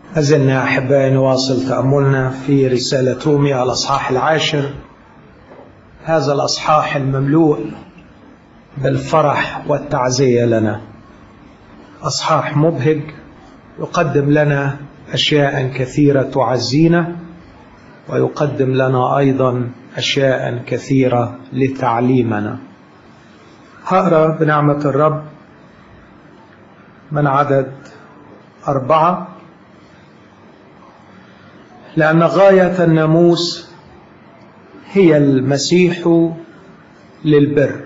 أزلنا أحبائي نواصل تأملنا في رسالة روميا الأصحاح العاشر هذا الأصحاح المملوء بالفرح والتعزية لنا أصحاح مبهج يقدم لنا أشياء كثيرة تعزينا ويقدم لنا أيضا أشياء كثيرة لتعليمنا هقرأ بنعمة الرب من عدد أربعة لأن غاية الناموس هي المسيح للبر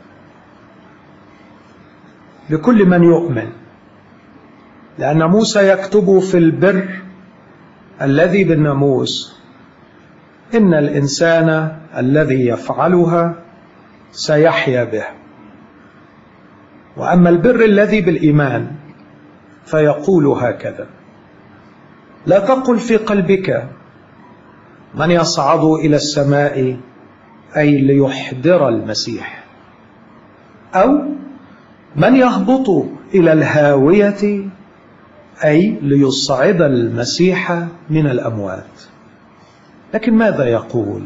لكل من يؤمن لأن موسى يكتب في البر الذي بالناموس إن الإنسان الذي يفعلها سيحيا به وأما البر الذي بالإيمان فيقول هكذا لا تقل في قلبك من يصعد إلى السماء أي ليحضر المسيح أو من يهبط إلى الهاوية أي ليصعد المسيح من الأموات لكن ماذا يقول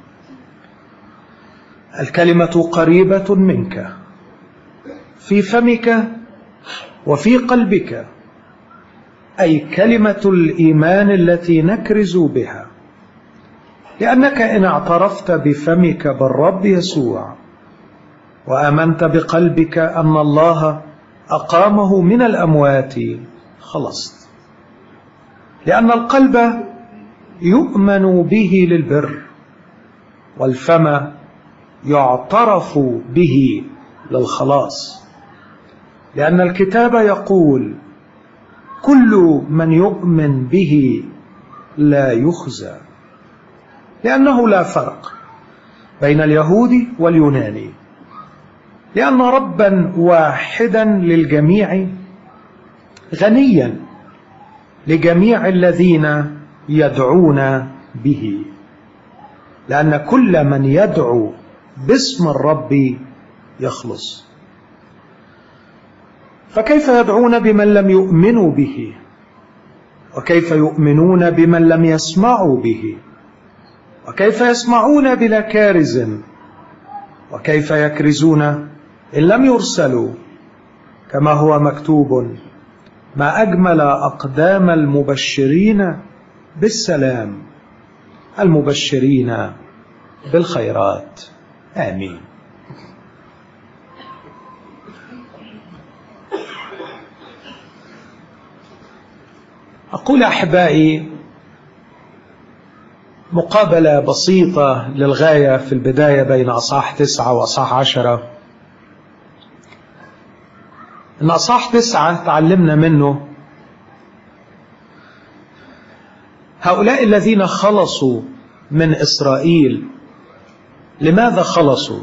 الكلمة قريبة منك في فمك وفي قلبك أي كلمة الإيمان التي نكرز بها لأنك إن اعترفت بفمك بالرب يسوع وآمنت بقلبك أن الله أقامه من الأموات خلصت لأن القلب يؤمن به للبر والفم يعترف به للخلاص لأن الكتاب يقول كل من يؤمن به لا يخزى لأنه لا فرق بين اليهود واليوناني لأن ربا واحدا للجميع غنيا لجميع الذين يدعون به لأن كل من يدعو باسم الرب يخلص فكيف يدعون بمن لم يؤمنوا به وكيف يؤمنون بمن لم يسمعوا به وكيف يسمعون بلا كارز وكيف يكرزون إن لم يرسلوا كما هو مكتوب ما أجمل أقدام المبشرين بالسلام المبشرين بالخيرات آمين أقول أحبائي مقابلة بسيطة للغاية في البداية بين أصحاح تسعة وأصحاح عشرة إن أصحاح تسعة تعلمنا منه هؤلاء الذين خلصوا من إسرائيل لماذا خلصوا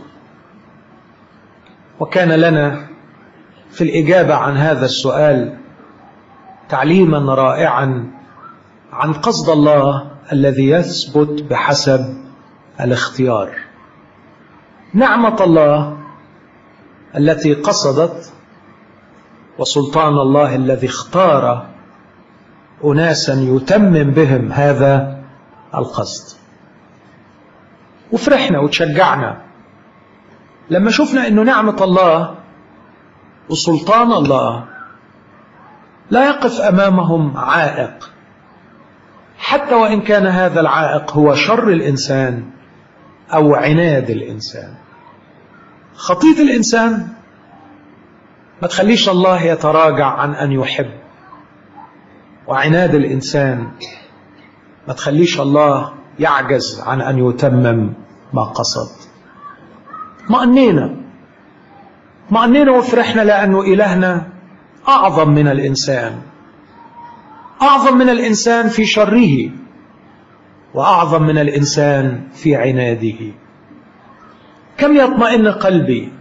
وكان لنا في الإجابة عن هذا السؤال تعليما رائعا عن قصد الله الذي يثبت بحسب الاختيار نعمة الله التي قصدت وسلطان الله الذي اختار أناسا يتمم بهم هذا القصد وفرحنا وتشجعنا لما شفنا أنه نعمة الله وسلطان الله لا يقف أمامهم عائق حتى وإن كان هذا العائق هو شر الإنسان أو عناد الإنسان خطية الإنسان ما تخليش الله يتراجع عن أن يحب وعناد الإنسان ما تخليش الله يعجز عن أن يتمم ما قصد مأنينا مأنينا وفرحنا لأنه إلهنا أعظم من الإنسان أعظم من الإنسان في شره وأعظم من الإنسان في عناده كم يطمئن قلبي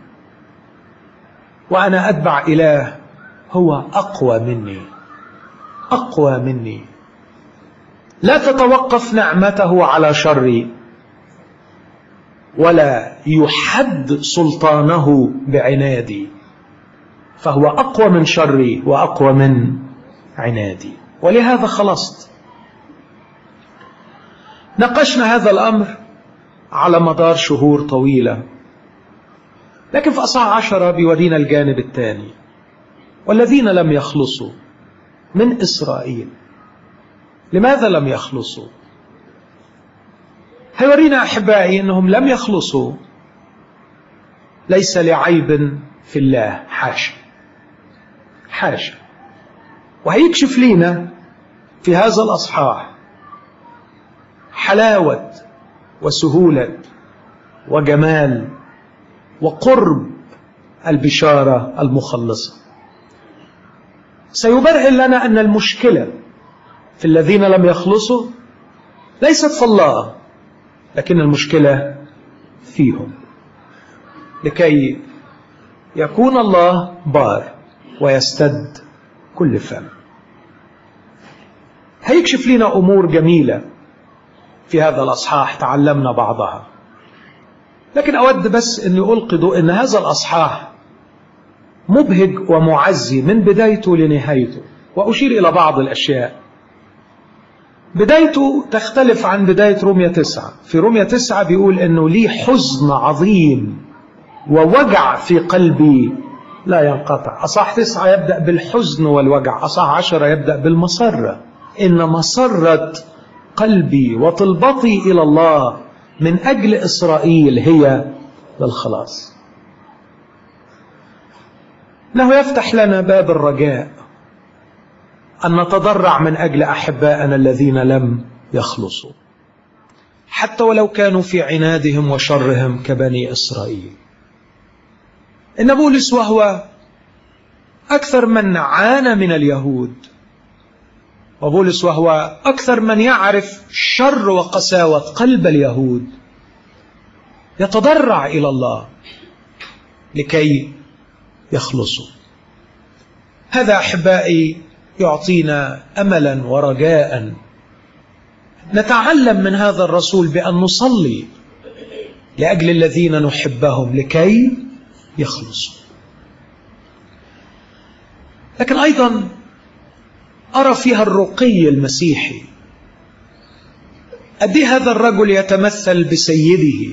وأنا أتبع إله هو أقوى مني أقوى مني لا تتوقف نعمته على شري ولا يحد سلطانه بعنادي فهو أقوى من شري وأقوى من عنادي ولهذا خلصت ناقشنا هذا الأمر على مدار شهور طويلة لكن في أصحاح عشرة بيورينا الجانب الثاني والذين لم يخلصوا من إسرائيل لماذا لم يخلصوا هيورينا أحبائي أنهم لم يخلصوا ليس لعيب في الله حاشا حاشا وهيكشف لينا في هذا الأصحاح حلاوة وسهولة وجمال وقرب البشارة المخلصة سيبرهن لنا أن المشكلة في الذين لم يخلصوا ليست في الله لكن المشكلة فيهم لكي يكون الله بار ويستد كل فم هيكشف لنا أمور جميلة في هذا الأصحاح تعلمنا بعضها لكن أود بس أني ألقي ضوء أن هذا الأصحاح مبهج ومعزي من بدايته لنهايته وأشير إلى بعض الأشياء بدايته تختلف عن بداية رومية تسعة في رومية تسعة بيقول أنه لي حزن عظيم ووجع في قلبي لا ينقطع أصح تسعة يبدأ بالحزن والوجع أصح عشرة يبدأ بالمسرة إن مسرة قلبي وطلبتي إلى الله من أجل إسرائيل هي للخلاص انه يفتح لنا باب الرجاء ان نتضرع من اجل احبائنا الذين لم يخلصوا حتى ولو كانوا في عنادهم وشرهم كبني اسرائيل ان بولس وهو اكثر من عانى من اليهود وبولس وهو اكثر من يعرف شر وقساوه قلب اليهود يتضرع الى الله لكي يخلصوا هذا احبائي يعطينا املا ورجاء نتعلم من هذا الرسول بان نصلي لاجل الذين نحبهم لكي يخلصوا لكن ايضا ارى فيها الرقي المسيحي قد هذا الرجل يتمثل بسيده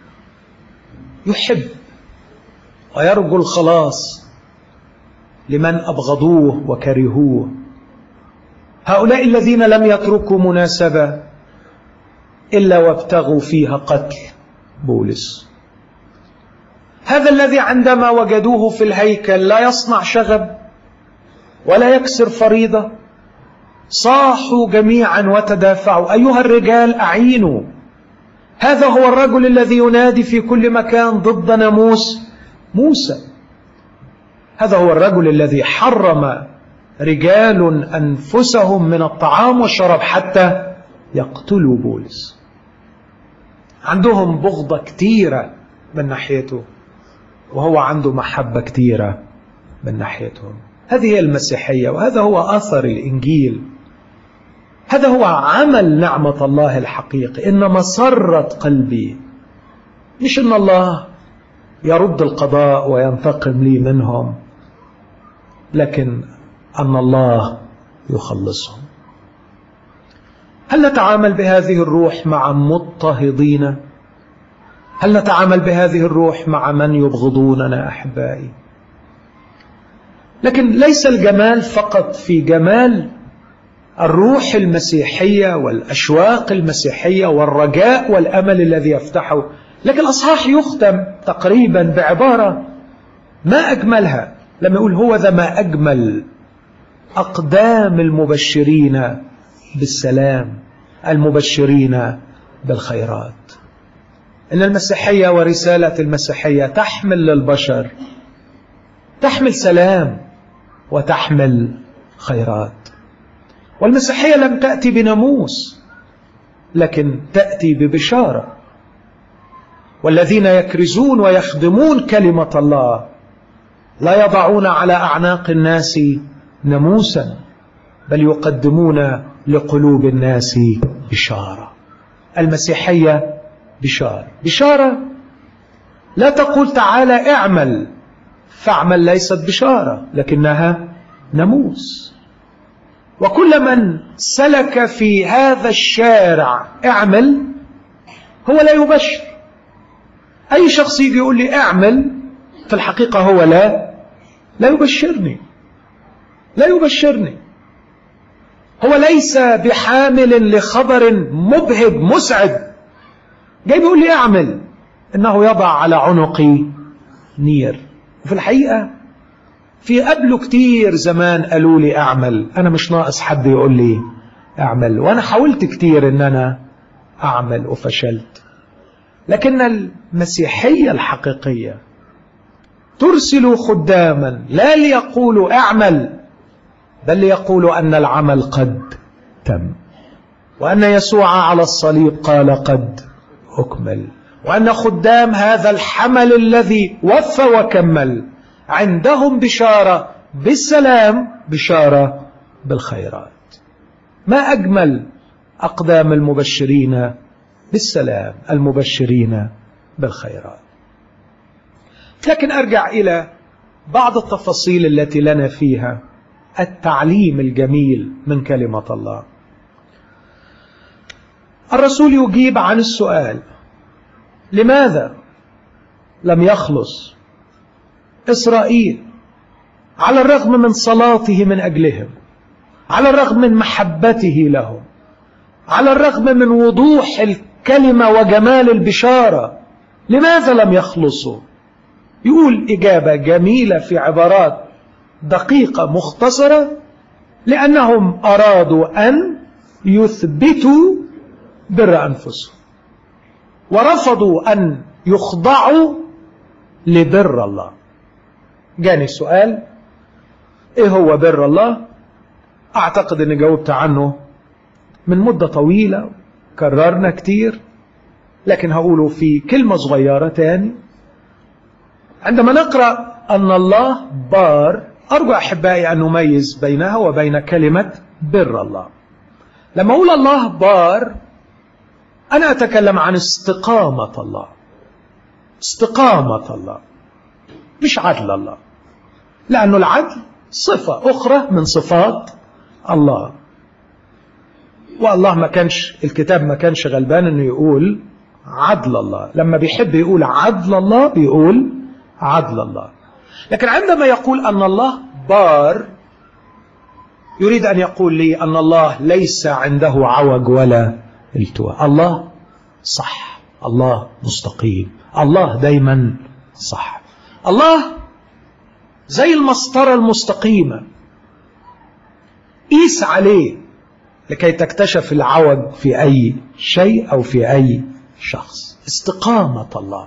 يحب ويرجو الخلاص لمن أبغضوه وكرهوه هؤلاء الذين لم يتركوا مناسبة إلا وابتغوا فيها قتل بولس هذا الذي عندما وجدوه في الهيكل لا يصنع شغب ولا يكسر فريضة صاحوا جميعا وتدافعوا أيها الرجال أعينوا هذا هو الرجل الذي ينادي في كل مكان ضد ناموس موسى هذا هو الرجل الذي حرم رجال أنفسهم من الطعام والشراب حتى يقتلوا بولس عندهم بغضة كتيرة من ناحيته وهو عنده محبة كتيرة من ناحيتهم هذه هي المسيحية وهذا هو أثر الإنجيل هذا هو عمل نعمة الله الحقيقي إن مسرة قلبي مش إن الله يرد القضاء وينتقم لي منهم لكن أن الله يخلصهم هل نتعامل بهذه الروح مع مضطهدين هل نتعامل بهذه الروح مع من يبغضوننا أحبائي لكن ليس الجمال فقط في جمال الروح المسيحية والأشواق المسيحية والرجاء والأمل الذي يفتحه لكن الأصحاح يختم تقريبا بعبارة ما أجملها لما يقول هو ذا ما أجمل أقدام المبشرين بالسلام المبشرين بالخيرات إن المسيحية ورسالة المسيحية تحمل للبشر تحمل سلام وتحمل خيرات والمسيحية لم تأتي بناموس لكن تأتي ببشارة والذين يكرزون ويخدمون كلمة الله لا يضعون على أعناق الناس ناموسا بل يقدمون لقلوب الناس بشارة المسيحية بشارة بشارة لا تقول تعالى اعمل فاعمل ليست بشارة لكنها ناموس وكل من سلك في هذا الشارع اعمل هو لا يبشر أي شخص يجي يقول لي اعمل في الحقيقة هو لا لا يبشرني لا يبشرني هو ليس بحامل لخبر مبهج مسعد جاي بيقول لي اعمل انه يضع على عنقي نير وفي الحقيقة في قبله كتير زمان قالوا لي اعمل انا مش ناقص حد يقول لي اعمل وانا حاولت كتير ان انا اعمل وفشلت لكن المسيحية الحقيقية ترسل خداما لا ليقولوا اعمل بل ليقولوا أن العمل قد تم وأن يسوع على الصليب قال قد أكمل وأن خدام هذا الحمل الذي وفى وكمل عندهم بشارة بالسلام بشارة بالخيرات ما أجمل أقدام المبشرين بالسلام المبشرين بالخيرات لكن أرجع إلى بعض التفاصيل التي لنا فيها التعليم الجميل من كلمة الله الرسول يجيب عن السؤال لماذا لم يخلص إسرائيل على الرغم من صلاته من أجلهم على الرغم من محبته لهم على الرغم من وضوح الكلمة وجمال البشارة لماذا لم يخلصوا يقول إجابة جميلة في عبارات دقيقة مختصرة لأنهم أرادوا أن يثبتوا بر أنفسهم ورفضوا أن يخضعوا لبر الله جاني السؤال إيه هو بر الله أعتقد أني جاوبت عنه من مدة طويلة كررنا كتير لكن هقوله في كلمة صغيرة تاني عندما نقرأ أن الله بار أرجو أحبائي أن نميز بينها وبين كلمة بر الله لما أقول الله بار أنا أتكلم عن استقامة الله استقامة الله مش عدل الله لأنه العدل صفة أخرى من صفات الله والله ما كانش الكتاب ما كانش غلبان انه يقول عدل الله لما بيحب يقول عدل الله بيقول عدل الله لكن عندما يقول أن الله بار يريد أن يقول لي أن الله ليس عنده عوج ولا التواء الله صح الله مستقيم الله دايما صح الله زي المسطرة المستقيمة قيس عليه لكي تكتشف العوج في أي شيء أو في أي شخص استقامة الله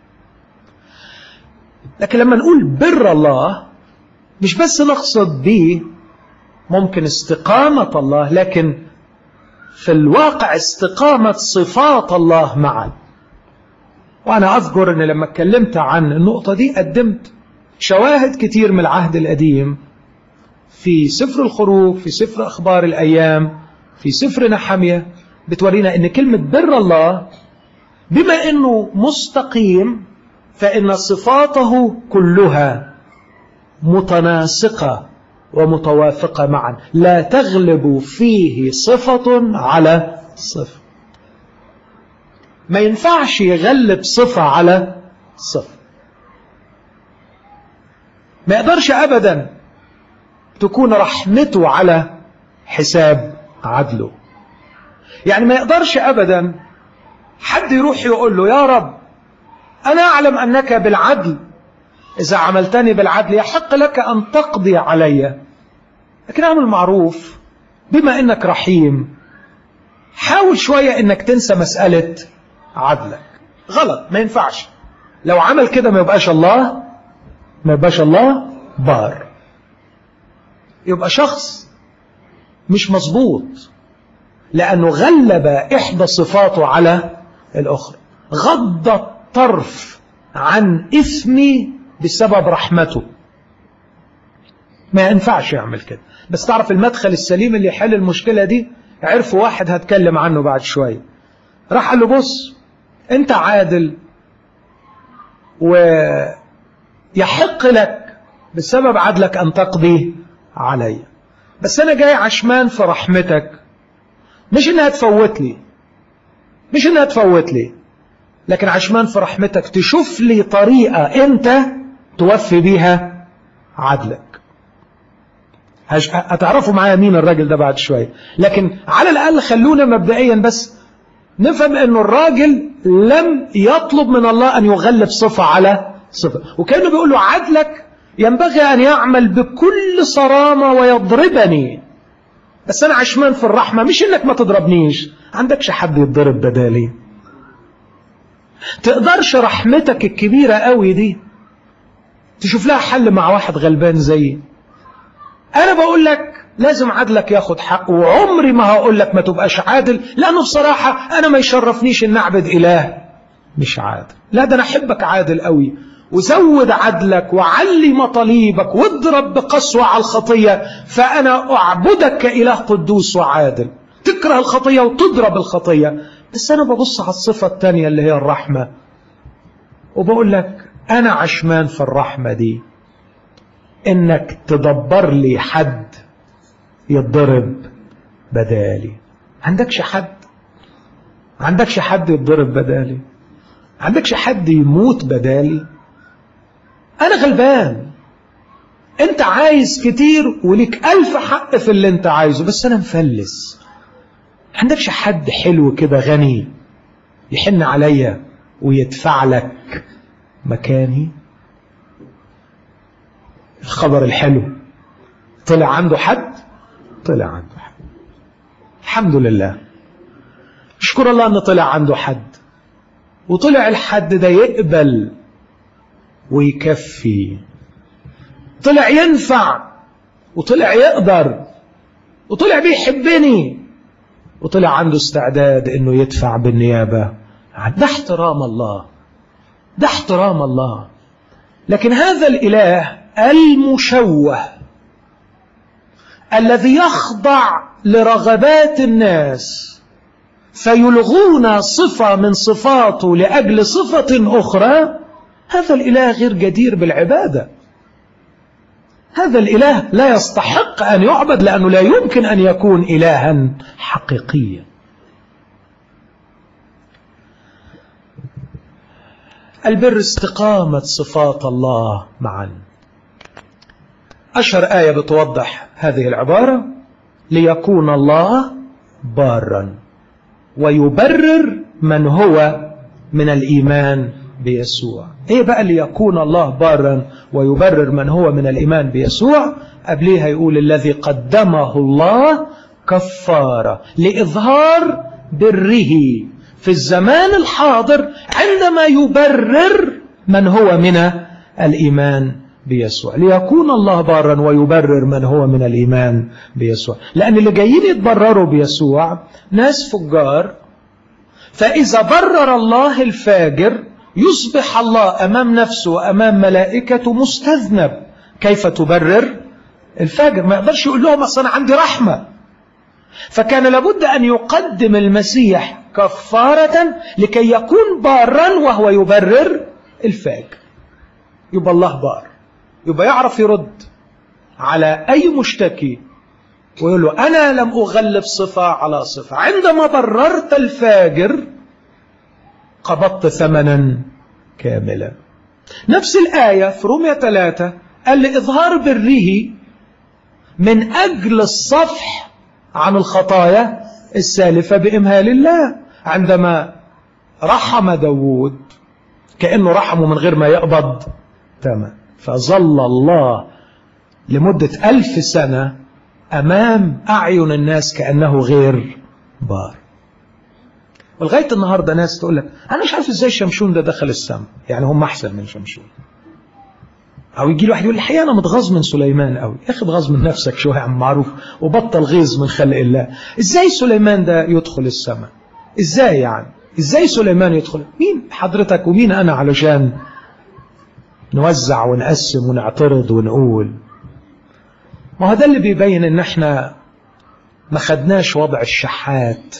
لكن لما نقول بر الله مش بس نقصد به ممكن استقامة الله لكن في الواقع استقامة صفات الله معا وأنا أذكر أن لما اتكلمت عن النقطة دي قدمت شواهد كتير من العهد القديم في سفر الخروج في سفر أخبار الأيام في سفر نحمية بتورينا أن كلمة بر الله بما أنه مستقيم فإن صفاته كلها متناسقة ومتوافقة معا لا تغلب فيه صفة على صفة ما ينفعش يغلب صفة على صفة ما يقدرش أبدا تكون رحمته على حساب عدله يعني ما يقدرش أبدا حد يروح يقول له يا رب أنا أعلم أنك بالعدل إذا عملتني بالعدل يحق لك أن تقضي علي لكن أعمل معروف بما أنك رحيم حاول شوية أنك تنسى مسألة عدلك غلط ما ينفعش لو عمل كده ما يبقاش الله ما يبقاش الله بار يبقى شخص مش مظبوط لأنه غلب إحدى صفاته على الأخرى غض الطرف عن إثمي بسبب رحمته ما ينفعش يعمل كده بس تعرف المدخل السليم اللي يحل المشكلة دي عرفوا واحد هتكلم عنه بعد شوية راح قال له بص انت عادل ويحق لك بسبب عدلك أن تقضي علي بس أنا جاي عشمان في رحمتك مش إنها تفوت لي مش إنها تفوت لي لكن عشمان في رحمتك تشوف لي طريقة أنت توفي بيها عدلك هتعرفوا معايا مين الراجل ده بعد شوية لكن على الأقل خلونا مبدئيا بس نفهم أنه الراجل لم يطلب من الله أن يغلب صفة على صفة وكانه بيقول له عدلك ينبغي أن يعمل بكل صرامة ويضربني بس أنا عشمان في الرحمة مش إنك ما تضربنيش عندكش حد يتضرب بدالي تقدرش رحمتك الكبيرة قوي دي تشوف لها حل مع واحد غلبان زيي أنا بقول لك لازم عدلك ياخد حقه وعمري ما هقول لك ما تبقاش عادل لأنه بصراحة أنا ما يشرفنيش إن أعبد إله مش عادل لا ده أنا أحبك عادل قوي وزود عدلك وعلي مطالبك واضرب بقسوة على الخطية فأنا أعبدك كإله قدوس وعادل تكره الخطية وتضرب الخطية بس أنا ببص على الصفة الثانية اللي هي الرحمة وبقول لك أنا عشمان في الرحمة دي إنك تدبر لي حد يتضرب بدالي عندكش حد عندكش حد يتضرب بدالي عندكش حد يموت بدالي أنا غلبان أنت عايز كتير وليك ألف حق في اللي أنت عايزه بس أنا مفلس عندكش حد حلو كده غني يحن عليا ويدفع لك مكاني الخبر الحلو طلع عنده حد طلع عنده حد الحمد لله اشكر الله ان طلع عنده حد وطلع الحد ده يقبل ويكفي طلع ينفع وطلع يقدر وطلع بيحبني وطلع عنده استعداد انه يدفع بالنيابة ده احترام الله ده احترام الله لكن هذا الاله المشوه الذي يخضع لرغبات الناس فيلغون صفة من صفاته لأجل صفة أخرى هذا الإله غير جدير بالعبادة هذا الإله لا يستحق أن يعبد لأنه لا يمكن أن يكون إلها حقيقيا البر استقامة صفات الله معا أشهر آية بتوضح هذه العبارة ليكون الله بارا ويبرر من هو من الإيمان بيسوع ايه بقى ليكون الله بارا ويبرر من هو من الإيمان بيسوع قبليها يقول الذي قدمه الله كفارة لإظهار بره في الزمان الحاضر عندما يبرر من هو من الإيمان بيسوع ليكون الله بارا ويبرر من هو من الإيمان بيسوع لأن اللي جايين يتبرروا بيسوع ناس فجار فإذا برر الله الفاجر يصبح الله أمام نفسه وأمام ملائكته مستذنب كيف تبرر الفاجر ما يقدرش يقول لهم أصلا أنا عندي رحمة فكان لابد أن يقدم المسيح كفارة لكي يكون بارا وهو يبرر الفاجر يبقى الله بار يبقى يعرف يرد على أي مشتكي ويقول له أنا لم أغلب صفة على صفة عندما بررت الفاجر قبضت ثمنا كاملا نفس الآية في رومية ثلاثة قال لإظهار بره من أجل الصفح عن الخطايا السالفة بإمهال الله عندما رحم داود كأنه رحمه من غير ما يقبض ثمن فظل الله لمدة ألف سنة أمام أعين الناس كأنه غير بار ولغاية النهاردة ناس تقول لك أنا مش عارف إزاي شمشون ده دخل السماء يعني هم أحسن من شمشون أو يجي له واحد يقول لي الحقيقة أنا متغاظ من سليمان قوي يا أخي اتغاظ من نفسك شوية يا عم معروف وبطل غيظ من خلق الله إزاي سليمان ده يدخل السماء إزاي يعني إزاي سليمان يدخل مين حضرتك ومين أنا علشان نوزع ونقسم ونعترض ونقول ما هو ده اللي بيبين ان احنا ما خدناش وضع الشحات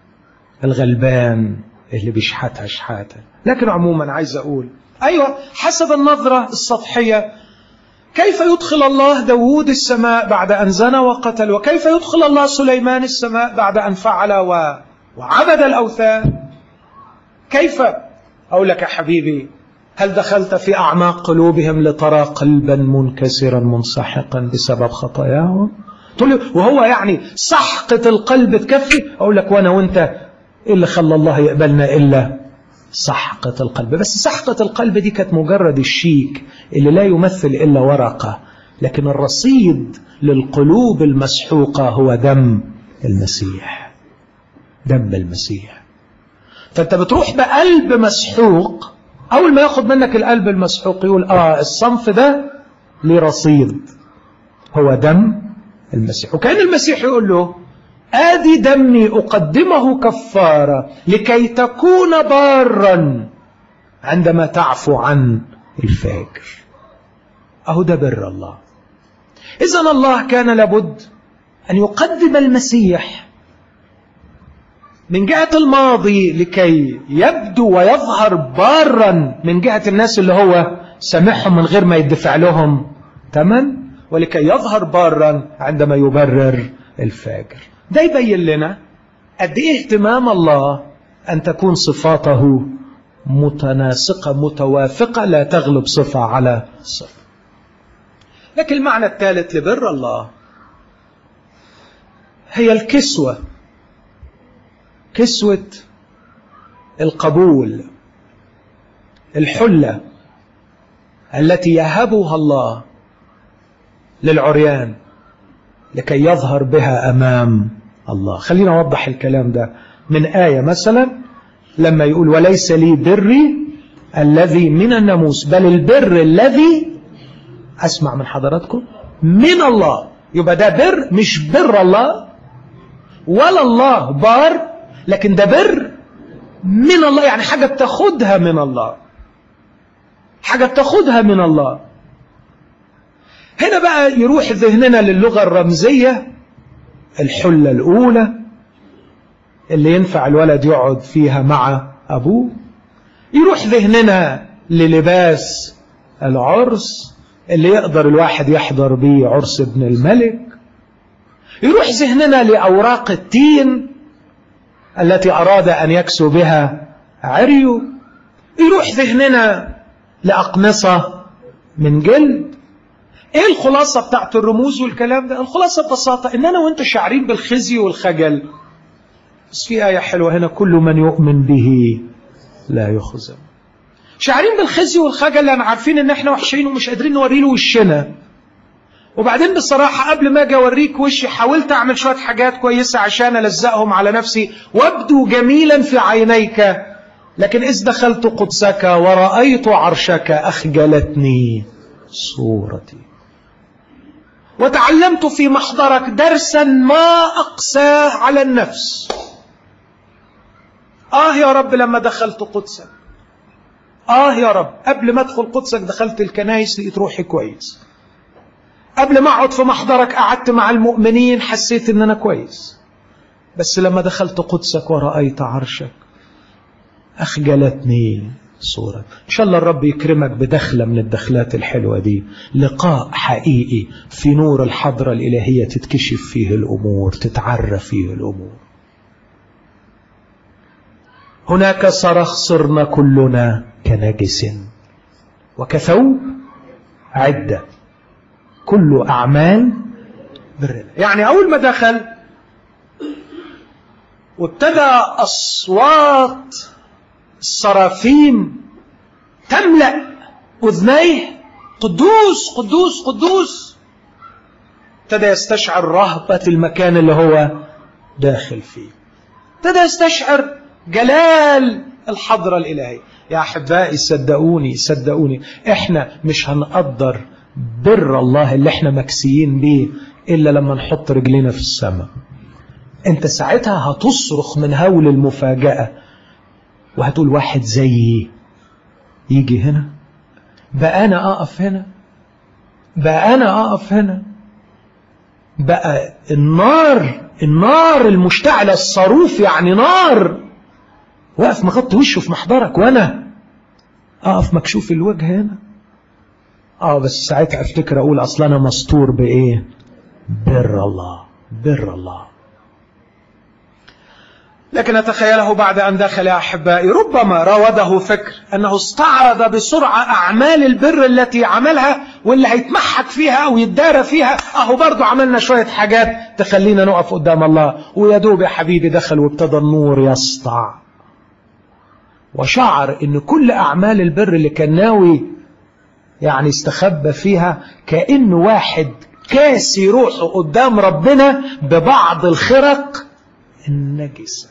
الغلبان اللي بيشحتها شحاتا لكن عموما عايز اقول ايوه حسب النظرة السطحية كيف يدخل الله داود السماء بعد أن زنى وقتل وكيف يدخل الله سليمان السماء بعد أن فعل و... وعبد الأوثان كيف أقول لك يا حبيبي هل دخلت في أعماق قلوبهم لترى قلبا منكسرا منسحقا بسبب خطاياهم تقول لي وهو يعني سحقة القلب تكفي أقول لك وأنا وأنت إيه اللي خلى الله يقبلنا إلا سحقة القلب بس سحقة القلب دي كانت مجرد الشيك اللي لا يمثل إلا ورقة لكن الرصيد للقلوب المسحوقة هو دم المسيح دم المسيح فأنت بتروح بقلب مسحوق أول ما ياخد منك القلب المسحوق يقول آه الصنف ده ليه رصيد هو دم المسيح وكان المسيح يقول له آدي دمي أقدمه كفارة لكي تكون بارا عندما تعفو عن الفاجر أهو ده بر الله إذا الله كان لابد أن يقدم المسيح من جهة الماضي لكي يبدو ويظهر بارا من جهة الناس اللي هو سامحهم من غير ما يدفع لهم تمن ولكي يظهر بارا عندما يبرر الفاجر ده يبين لنا قد ايه اهتمام الله ان تكون صفاته متناسقة متوافقة لا تغلب صفة على صفة لكن المعنى الثالث لبر الله هي الكسوة كسوة القبول الحلة التي يهبها الله للعريان لكي يظهر بها أمام الله خلينا أوضح الكلام ده من آية مثلا لما يقول وليس لي بري الذي من الناموس بل البر الذي أسمع من حضراتكم من الله يبقى ده بر مش بر الله ولا الله بار لكن ده بر من الله يعني حاجة بتاخدها من الله حاجة بتاخدها من الله هنا بقى يروح ذهننا للغة الرمزية الحلة الأولى اللي ينفع الولد يقعد فيها مع أبوه يروح ذهننا للباس العرس اللي يقدر الواحد يحضر بيه عرس ابن الملك يروح ذهننا لأوراق التين التي أراد أن يكسو بها عريو يروح ذهننا لأقمصة من جلد ايه الخلاصة بتاعت الرموز والكلام ده الخلاصة ببساطة ان انا وانت شاعرين بالخزي والخجل بس في آية حلوة هنا كل من يؤمن به لا يخزى شاعرين بالخزي والخجل لان عارفين ان احنا وحشين ومش قادرين نوري له وشنا وبعدين بصراحة قبل ما اجي اوريك وشي حاولت اعمل شوية حاجات كويسة عشان الزقهم على نفسي وابدو جميلا في عينيك لكن اذ دخلت قدسك ورأيت عرشك اخجلتني صورتي وتعلمت في محضرك درسا ما أقساه على النفس آه يا رب لما دخلت قدسك آه يا رب قبل ما أدخل قدسك دخلت الكنايس لقيت روحي كويس قبل ما أقعد في محضرك قعدت مع المؤمنين حسيت إن أنا كويس بس لما دخلت قدسك ورأيت عرشك أخجلتني صورة إن شاء الله الرب يكرمك بدخلة من الدخلات الحلوة دي لقاء حقيقي في نور الحضرة الإلهية تتكشف فيه الأمور تتعرف فيه الأمور هناك صرخ صرنا كلنا كنجس وكثوب عدة كل أعمال برنا يعني أول ما دخل وابتدى أصوات الصرافيم تملأ أذنيه قدوس قدوس قدوس ابتدى يستشعر رهبة المكان اللي هو داخل فيه ابتدى يستشعر جلال الحضرة الإلهية يا أحبائي صدقوني صدقوني إحنا مش هنقدر بر الله اللي إحنا مكسيين بيه إلا لما نحط رجلنا في السماء أنت ساعتها هتصرخ من هول المفاجأة وهتقول واحد زيي يجي هنا بقى أنا أقف هنا بقى أنا أقف هنا بقى النار النار المشتعلة الصاروف يعني نار واقف مغطي وشه في محضرك وأنا أقف مكشوف الوجه هنا اه بس ساعتها افتكر اقول اصلا انا مستور بايه بر الله بر الله لكن أتخيله بعد أن دخل يا أحبائي ربما راوده فكر أنه استعرض بسرعة أعمال البر التي عملها واللي هيتمحك فيها أو يتدارى فيها أهو برضو عملنا شوية حاجات تخلينا نقف قدام الله ويا دوب يا حبيبي دخل وابتدى النور يسطع وشعر أن كل أعمال البر اللي كان ناوي يعني استخبى فيها كأنه واحد كاسي روحه قدام ربنا ببعض الخرق النجسة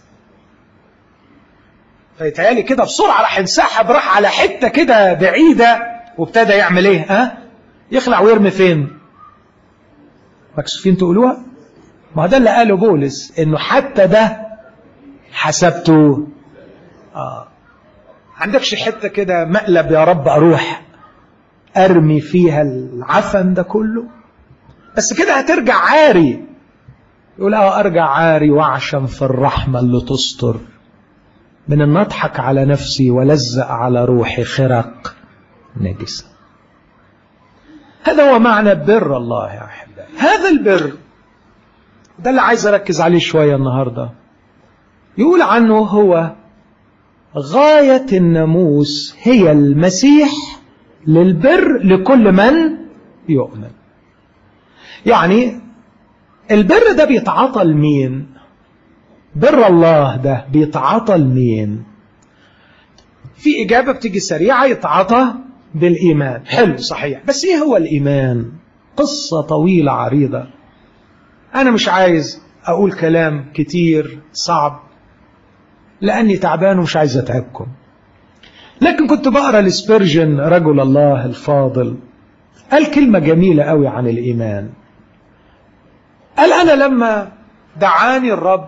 فيتهيألي كده بسرعة راح انسحب راح على حتة كده بعيدة وابتدى يعمل ايه ها يخلع ويرمي فين مكسوفين تقولوها ما ده اللي قاله بولس انه حتى ده حسبته اه عندكش حتة كده مقلب يا رب اروح ارمي فيها العفن ده كله بس كده هترجع عاري يقول اه ارجع عاري وعشم في الرحمة اللي تستر من ان اضحك على نفسي ولزق على روحي خرق نجسة هذا هو معنى بر الله يا احبائي هذا البر ده اللي عايز اركز عليه شوية النهاردة يقول عنه هو غاية الناموس هي المسيح للبر لكل من يؤمن يعني البر ده بيتعاطى لمين بر الله ده بيتعاطى لمين في إجابة بتيجي سريعة يتعاطى بالإيمان حلو صحيح بس إيه هو الإيمان قصة طويلة عريضة أنا مش عايز أقول كلام كتير صعب لأني تعبان ومش عايز أتعبكم لكن كنت بقرأ لسبرجن رجل الله الفاضل قال كلمة جميلة قوي عن الإيمان قال أنا لما دعاني الرب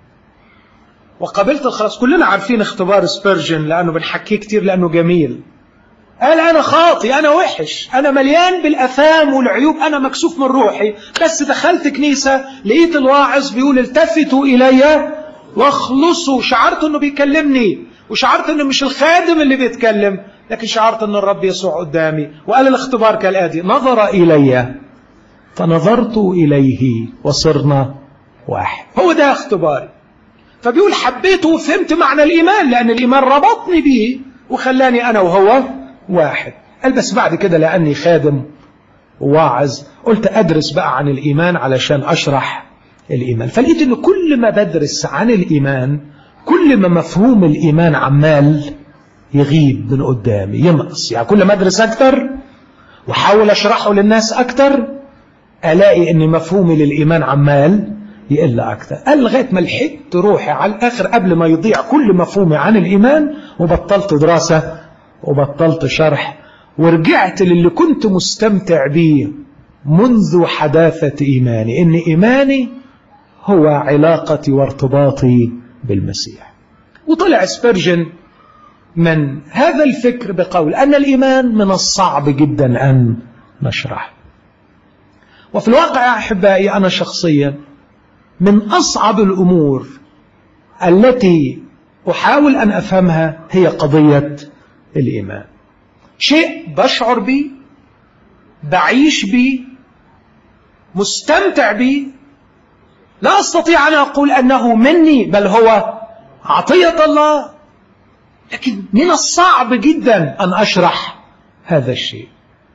وقبلت الخلاص كلنا عارفين اختبار سبيرجن لأنه بنحكيه كتير لأنه جميل قال أنا خاطي أنا وحش أنا مليان بالأثام والعيوب أنا مكسوف من روحي بس دخلت كنيسة لقيت الواعظ بيقول التفتوا إلي واخلصوا شعرت أنه بيكلمني وشعرت أنه مش الخادم اللي بيتكلم لكن شعرت أن الرب يسوع قدامي وقال الاختبار كالآتي نظر إلي فنظرت إليه وصرنا واحد هو ده اختباري فبيقول حبيته وفهمت معنى الإيمان لأن الإيمان ربطني به وخلاني أنا وهو واحد قال بس بعد كده لأني خادم وواعظ قلت أدرس بقى عن الإيمان علشان أشرح الإيمان فلقيت أن كل ما بدرس عن الإيمان كل ما مفهوم الإيمان عمال يغيب من قدامي ينقص يعني كل ما أدرس أكتر وحاول أشرحه للناس أكتر ألاقي أن مفهومي للإيمان عمال يقل أكتر قال لغاية ما لحقت روحي على الآخر قبل ما يضيع كل مفهومي عن الإيمان وبطلت دراسة وبطلت شرح ورجعت للي كنت مستمتع بيه منذ حداثة إيماني إن إيماني هو علاقتي وارتباطي بالمسيح وطلع سبرجن من هذا الفكر بقول أن الإيمان من الصعب جدا أن نشرح وفي الواقع يا أحبائي أنا شخصيا من أصعب الأمور التي أحاول أن أفهمها هي قضية الإيمان شيء بشعر به بعيش به مستمتع به لا أستطيع أن أقول أنه مني بل هو عطية الله لكن من الصعب جدا أن أشرح هذا الشيء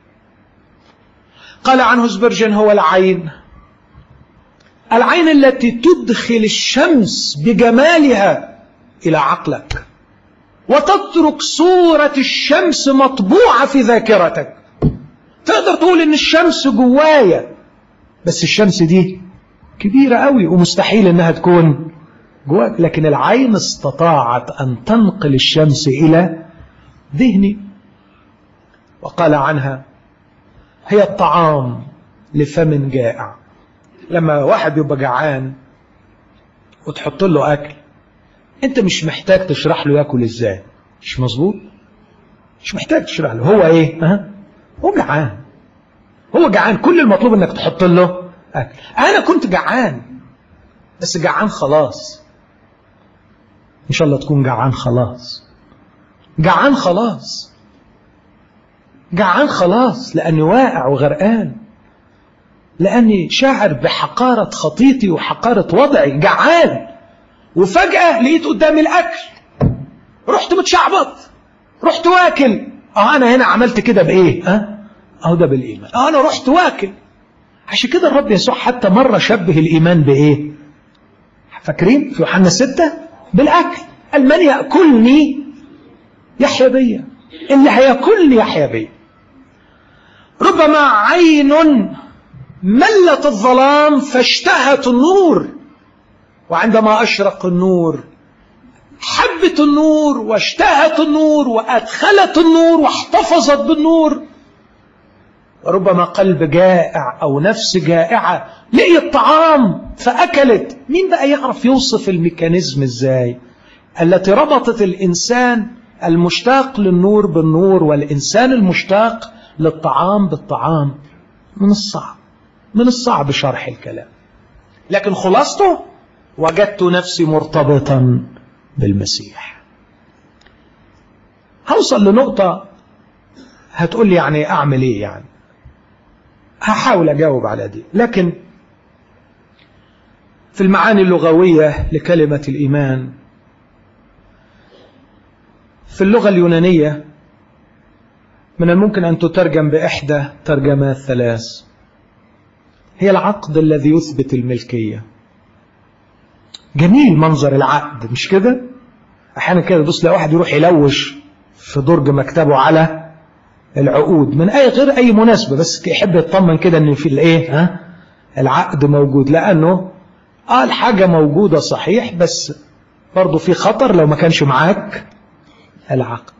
قال عنه سبرجن هو العين العين التي تدخل الشمس بجمالها إلى عقلك وتترك صورة الشمس مطبوعة في ذاكرتك تقدر تقول إن الشمس جوايا بس الشمس دي كبيرة قوي ومستحيل إنها تكون جواك لكن العين استطاعت أن تنقل الشمس إلى ذهني وقال عنها هي الطعام لفم جائع لما واحد يبقى جعان وتحط له أكل أنت مش محتاج تشرح له ياكل إزاي مش مظبوط مش محتاج تشرح له هو إيه أه؟ هو جعان هو جعان كل المطلوب إنك تحط له أكل أنا كنت جعان بس جعان خلاص إن شاء الله تكون جعان خلاص جعان خلاص جعان خلاص لأني واقع وغرقان لأني شاعر بحقارة خطيتي وحقارة وضعي جعان وفجأة لقيت قدامي الأكل رحت متشعبط رحت واكل اه انا هنا عملت كده بايه ها اهو ده بالايمان اه انا رحت واكل عشان كده الرب يسوع حتى مره شبه الايمان بايه فاكرين في يوحنا ستة بالاكل قال من ياكلني يحيا بيا اللي هياكلني يحيا بيا ربما عين ملت الظلام فاشتهت النور وعندما اشرق النور حبت النور واشتهت النور وادخلت النور واحتفظت بالنور وربما قلب جائع او نفس جائعه لقيت طعام فاكلت مين بقى يعرف يوصف الميكانيزم ازاي التي ربطت الانسان المشتاق للنور بالنور والانسان المشتاق للطعام بالطعام من الصعب من الصعب شرح الكلام لكن خلاصته وجدت نفسي مرتبطا بالمسيح هوصل لنقطة هتقول لي يعني أعمل إيه يعني هحاول أجاوب على دي لكن في المعاني اللغوية لكلمة الإيمان في اللغة اليونانية من الممكن أن تترجم بإحدى ترجمات ثلاث هي العقد الذي يثبت الملكيه جميل منظر العقد مش كده احيانا كده تبص واحد يروح يلوش في درج مكتبه على العقود من اي غير اي مناسبه بس يحب يطمن كده ان في الايه ها العقد موجود لانه اه الحاجه موجوده صحيح بس برضه في خطر لو ما كانش معاك العقد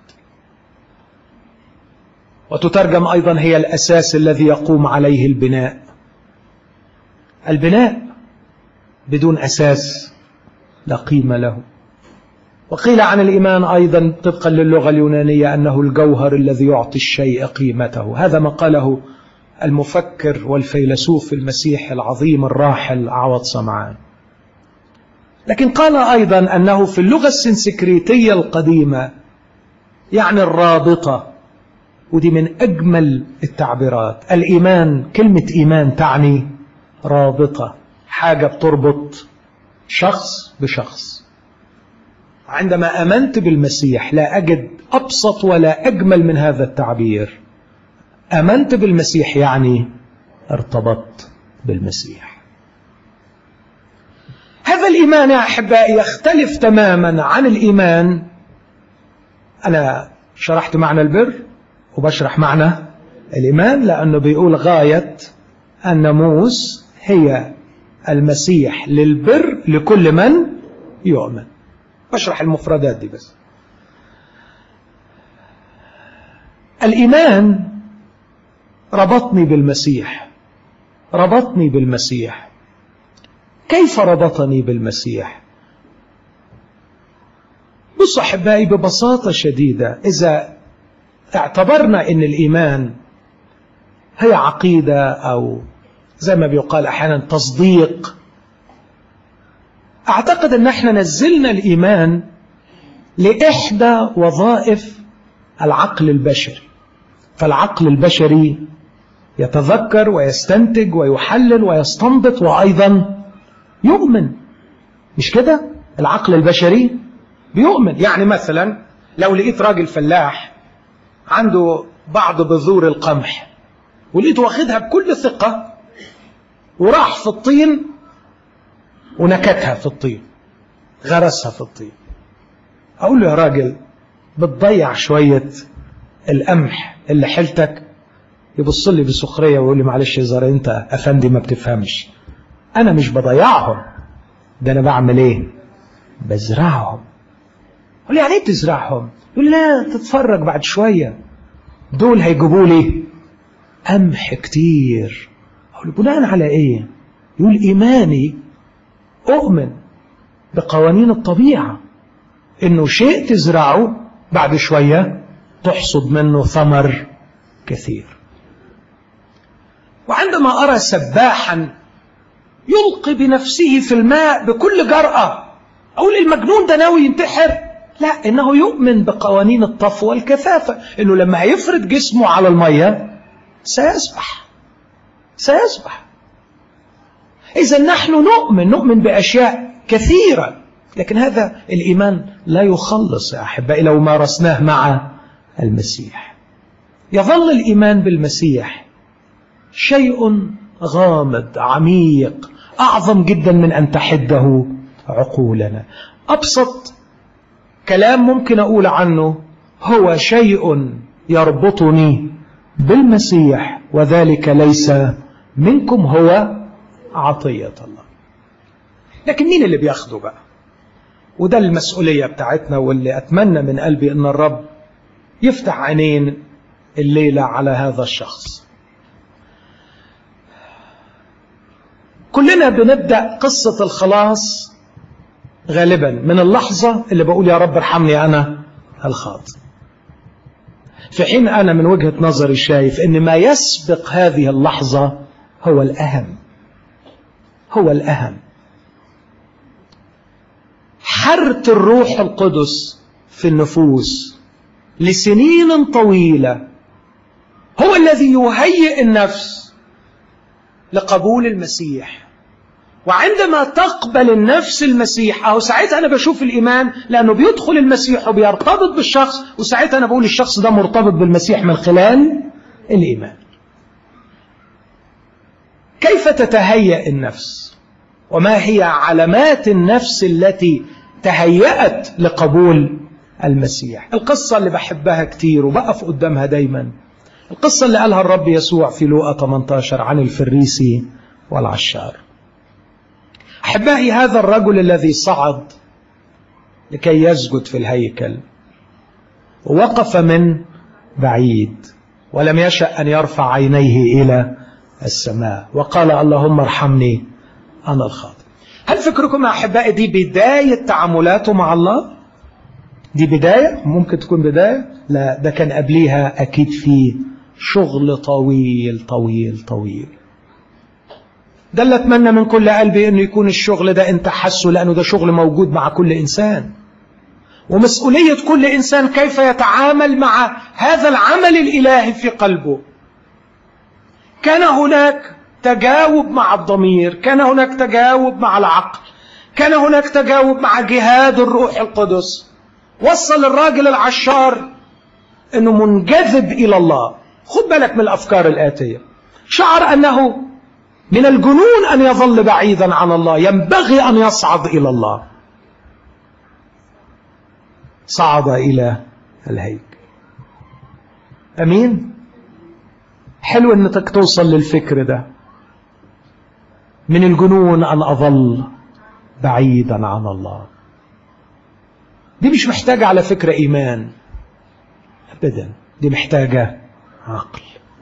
وتترجم ايضا هي الاساس الذي يقوم عليه البناء البناء بدون اساس لا قيمة له وقيل عن الإيمان أيضا طبقا للغة اليونانية أنه الجوهر الذي يعطي الشيء قيمته هذا ما قاله المفكر والفيلسوف المسيح العظيم الراحل عوض سمعان لكن قال أيضا أنه في اللغة السنسكريتية القديمة يعني الرابطة ودي من أجمل التعبيرات الإيمان كلمة إيمان تعني رابطة حاجة بتربط شخص بشخص عندما امنت بالمسيح لا اجد ابسط ولا اجمل من هذا التعبير امنت بالمسيح يعني ارتبطت بالمسيح هذا الايمان يا احبائي يختلف تماما عن الايمان انا شرحت معنى البر وبشرح معنى الايمان لانه بيقول غايه الناموس هي المسيح للبر لكل من يؤمن بشرح المفردات دي بس الإيمان ربطني بالمسيح ربطني بالمسيح كيف ربطني بالمسيح بص أحبائي ببساطة شديدة إذا اعتبرنا أن الإيمان هي عقيدة أو زي ما بيقال احيانا تصديق اعتقد ان احنا نزلنا الايمان لاحدى وظائف العقل البشري فالعقل البشري يتذكر ويستنتج ويحلل ويستنبط وايضا يؤمن مش كده العقل البشري بيؤمن يعني مثلا لو لقيت راجل فلاح عنده بعض بذور القمح ولقيته واخدها بكل ثقه وراح في الطين ونكتها في الطين غرسها في الطين أقول له يا راجل بتضيع شوية القمح اللي حيلتك يبص لي بسخرية ويقول لي معلش يا زار انت افندي ما بتفهمش انا مش بضيعهم ده انا بعمل ايه بزرعهم اقول لي يعني ايه بتزرعهم يقول لي لا تتفرج بعد شوية دول هيجيبوا لي قمح كتير أقول بناء على إيه يقول إيماني أؤمن بقوانين الطبيعة إنه شيء تزرعه بعد شوية تحصد منه ثمر كثير وعندما أرى سباحا يلقي بنفسه في الماء بكل جرأة أقول المجنون ده ناوي ينتحر لا إنه يؤمن بقوانين الطفو والكثافة إنه لما هيفرد جسمه على المية سيسبح سيسبح إذا نحن نؤمن نؤمن بأشياء كثيرة لكن هذا الإيمان لا يخلص يا أحبائي لو مارسناه مع المسيح يظل الإيمان بالمسيح شيء غامض عميق أعظم جدا من أن تحده عقولنا أبسط كلام ممكن أقول عنه هو شيء يربطني بالمسيح وذلك ليس منكم هو عطية الله لكن مين اللي بياخده بقى وده المسؤولية بتاعتنا واللي أتمنى من قلبي أن الرب يفتح عينين الليلة على هذا الشخص كلنا بنبدأ قصة الخلاص غالبا من اللحظة اللي بقول يا رب ارحمني أنا الخاطئ في حين أنا من وجهة نظري شايف أن ما يسبق هذه اللحظة هو الأهم هو الأهم حرة الروح القدس في النفوس لسنين طويلة هو الذي يهيئ النفس لقبول المسيح وعندما تقبل النفس المسيح أو ساعتها أنا بشوف الإيمان لأنه بيدخل المسيح وبيرتبط بالشخص وساعتها أنا بقول الشخص ده مرتبط بالمسيح من خلال الإيمان كيف تتهيأ النفس وما هي علامات النفس التي تهيأت لقبول المسيح القصة اللي بحبها كتير وبقف قدامها دايما القصة اللي قالها الرب يسوع في لوقا 18 عن الفريسي والعشار أحبائي هذا الرجل الذي صعد لكي يسجد في الهيكل ووقف من بعيد ولم يشأ أن يرفع عينيه إلى السماء وقال اللهم ارحمني أنا الخاطئ هل فكركم يا أحبائي دي بداية تعاملاته مع الله دي بداية ممكن تكون بداية لا ده كان قبليها أكيد في شغل طويل طويل طويل ده اللي أتمنى من كل قلبي أنه يكون الشغل ده أنت حسه لأنه ده شغل موجود مع كل إنسان ومسؤولية كل إنسان كيف يتعامل مع هذا العمل الإلهي في قلبه كان هناك تجاوب مع الضمير كان هناك تجاوب مع العقل كان هناك تجاوب مع جهاد الروح القدس وصل الراجل العشار انه منجذب الى الله خد بالك من الافكار الاتيه شعر انه من الجنون ان يظل بعيدا عن الله ينبغي ان يصعد الى الله صعد الى الهيكل امين حلو انك توصل للفكر ده من الجنون ان اظل بعيدا عن الله دي مش محتاجة على فكرة إيمان أبدا دي محتاجة عقل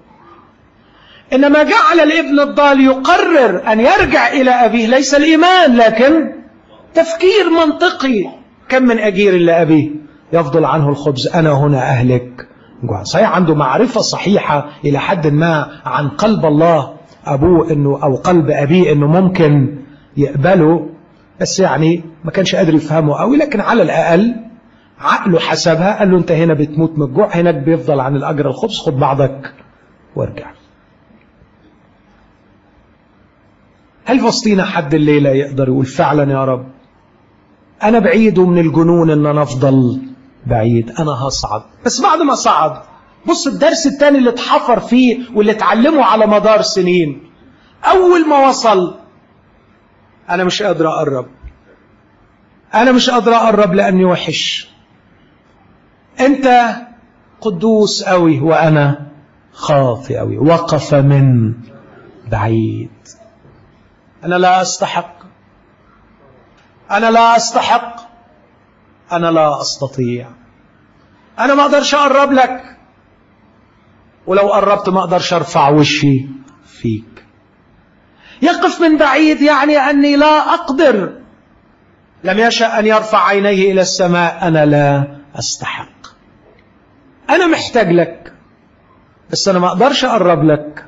إنما جعل الابن الضال يقرر أن يرجع إلى أبيه ليس الإيمان لكن تفكير منطقي كم من أجير إلا أبيه يفضل عنه الخبز أنا هنا أهلك جوع صحيح عنده معرفة صحيحة إلى حد ما عن قلب الله أبوه إنه أو قلب أبيه إنه ممكن يقبله بس يعني ما كانش قادر يفهمه قوي لكن على الأقل عقله حسبها قال له أنت هنا بتموت من الجوع هناك بيفضل عن الأجر الخبز خد بعضك وارجع هل في وسطينا حد الليلة يقدر يقول فعلا يا رب أنا بعيد ومن الجنون إن أنا أفضل بعيد أنا هصعد بس بعد ما صعد بص الدرس الثاني اللي اتحفر فيه واللي اتعلمه على مدار سنين أول ما وصل أنا مش قادر أقرب أنا مش قادر أقرب لأني وحش أنت قدوس أوي وأنا خاطئ أوي وقف من بعيد أنا لا أستحق أنا لا أستحق أنا لا أستطيع أنا ما أقدرش أقرب لك ولو قربت ما أقدرش أرفع وشي فيك يقف من بعيد يعني أني لا أقدر لم يشأ أن يرفع عينيه إلى السماء أنا لا أستحق أنا محتاج لك بس أنا ما أقدرش أقرب لك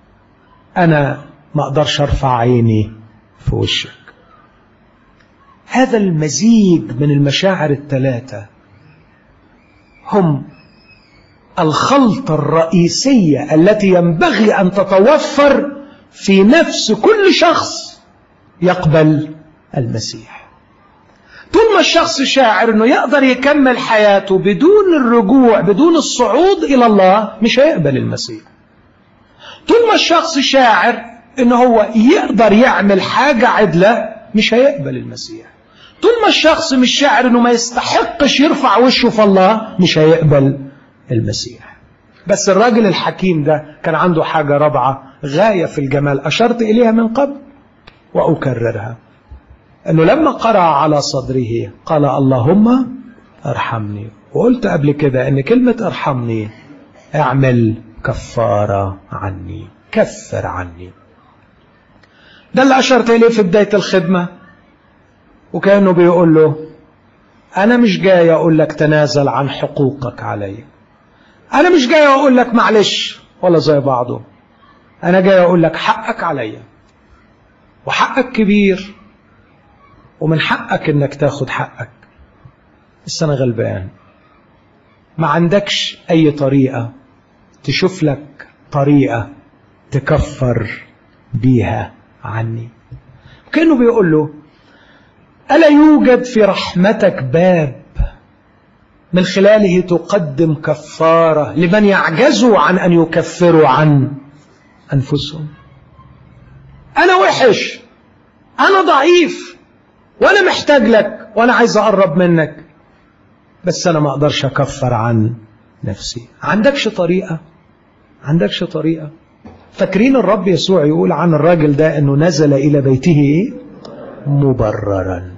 أنا ما أقدرش أرفع عيني في وشك هذا المزيج من المشاعر الثلاثة هم الخلطة الرئيسية التي ينبغي أن تتوفر في نفس كل شخص يقبل المسيح طول ما الشخص شاعر انه يقدر يكمل حياته بدون الرجوع بدون الصعود الى الله مش هيقبل المسيح طول ما الشخص شاعر انه هو يقدر يعمل حاجة عدلة مش هيقبل المسيح طول ما الشخص مش شاعر انه ما يستحقش يرفع وشه في الله مش هيقبل المسيح بس الراجل الحكيم ده كان عنده حاجة رابعة غاية في الجمال أشرت إليها من قبل وأكررها أنه لما قرأ على صدره قال اللهم ارحمني وقلت قبل كده أن كلمة ارحمني اعمل كفارة عني كفر عني ده اللي أشرت إليه في بداية الخدمة وكأنه بيقول له أنا مش جاي أقول لك تنازل عن حقوقك علي أنا مش جاي أقول لك معلش ولا زي بعضه أنا جاي أقول لك حقك عليا وحقك كبير ومن حقك إنك تاخد حقك بس أنا غلبان ما عندكش أي طريقة تشوف لك طريقة تكفر بيها عني كأنه بيقول له ألا يوجد في رحمتك باب من خلاله تقدم كفارة لمن يعجزوا عن أن يكفروا عن أنفسهم أنا وحش أنا ضعيف وأنا محتاج لك وأنا عايز أقرب منك بس أنا ما أقدرش أكفر عن نفسي عندكش طريقة عندكش طريقة فاكرين الرب يسوع يقول عن الراجل ده أنه نزل إلى بيته إيه؟ مبررا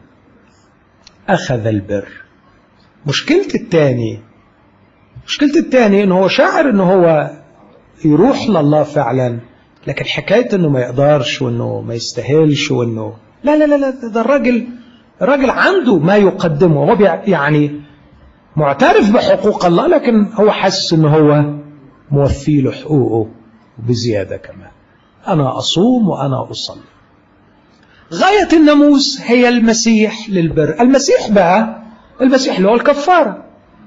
أخذ البر مشكلة التاني مشكلة التاني أنه هو شاعر أنه هو يروح لله فعلا لكن حكاية أنه ما يقدرش وأنه ما يستاهلش وأنه لا لا لا لا ده الراجل الراجل عنده ما يقدمه هو يعني معترف بحقوق الله لكن هو حاسس أنه هو موفي له حقوقه بزيادة كمان أنا أصوم وأنا أصلي غاية الناموس هي المسيح للبر المسيح بقى المسيح اللي هو الكفارة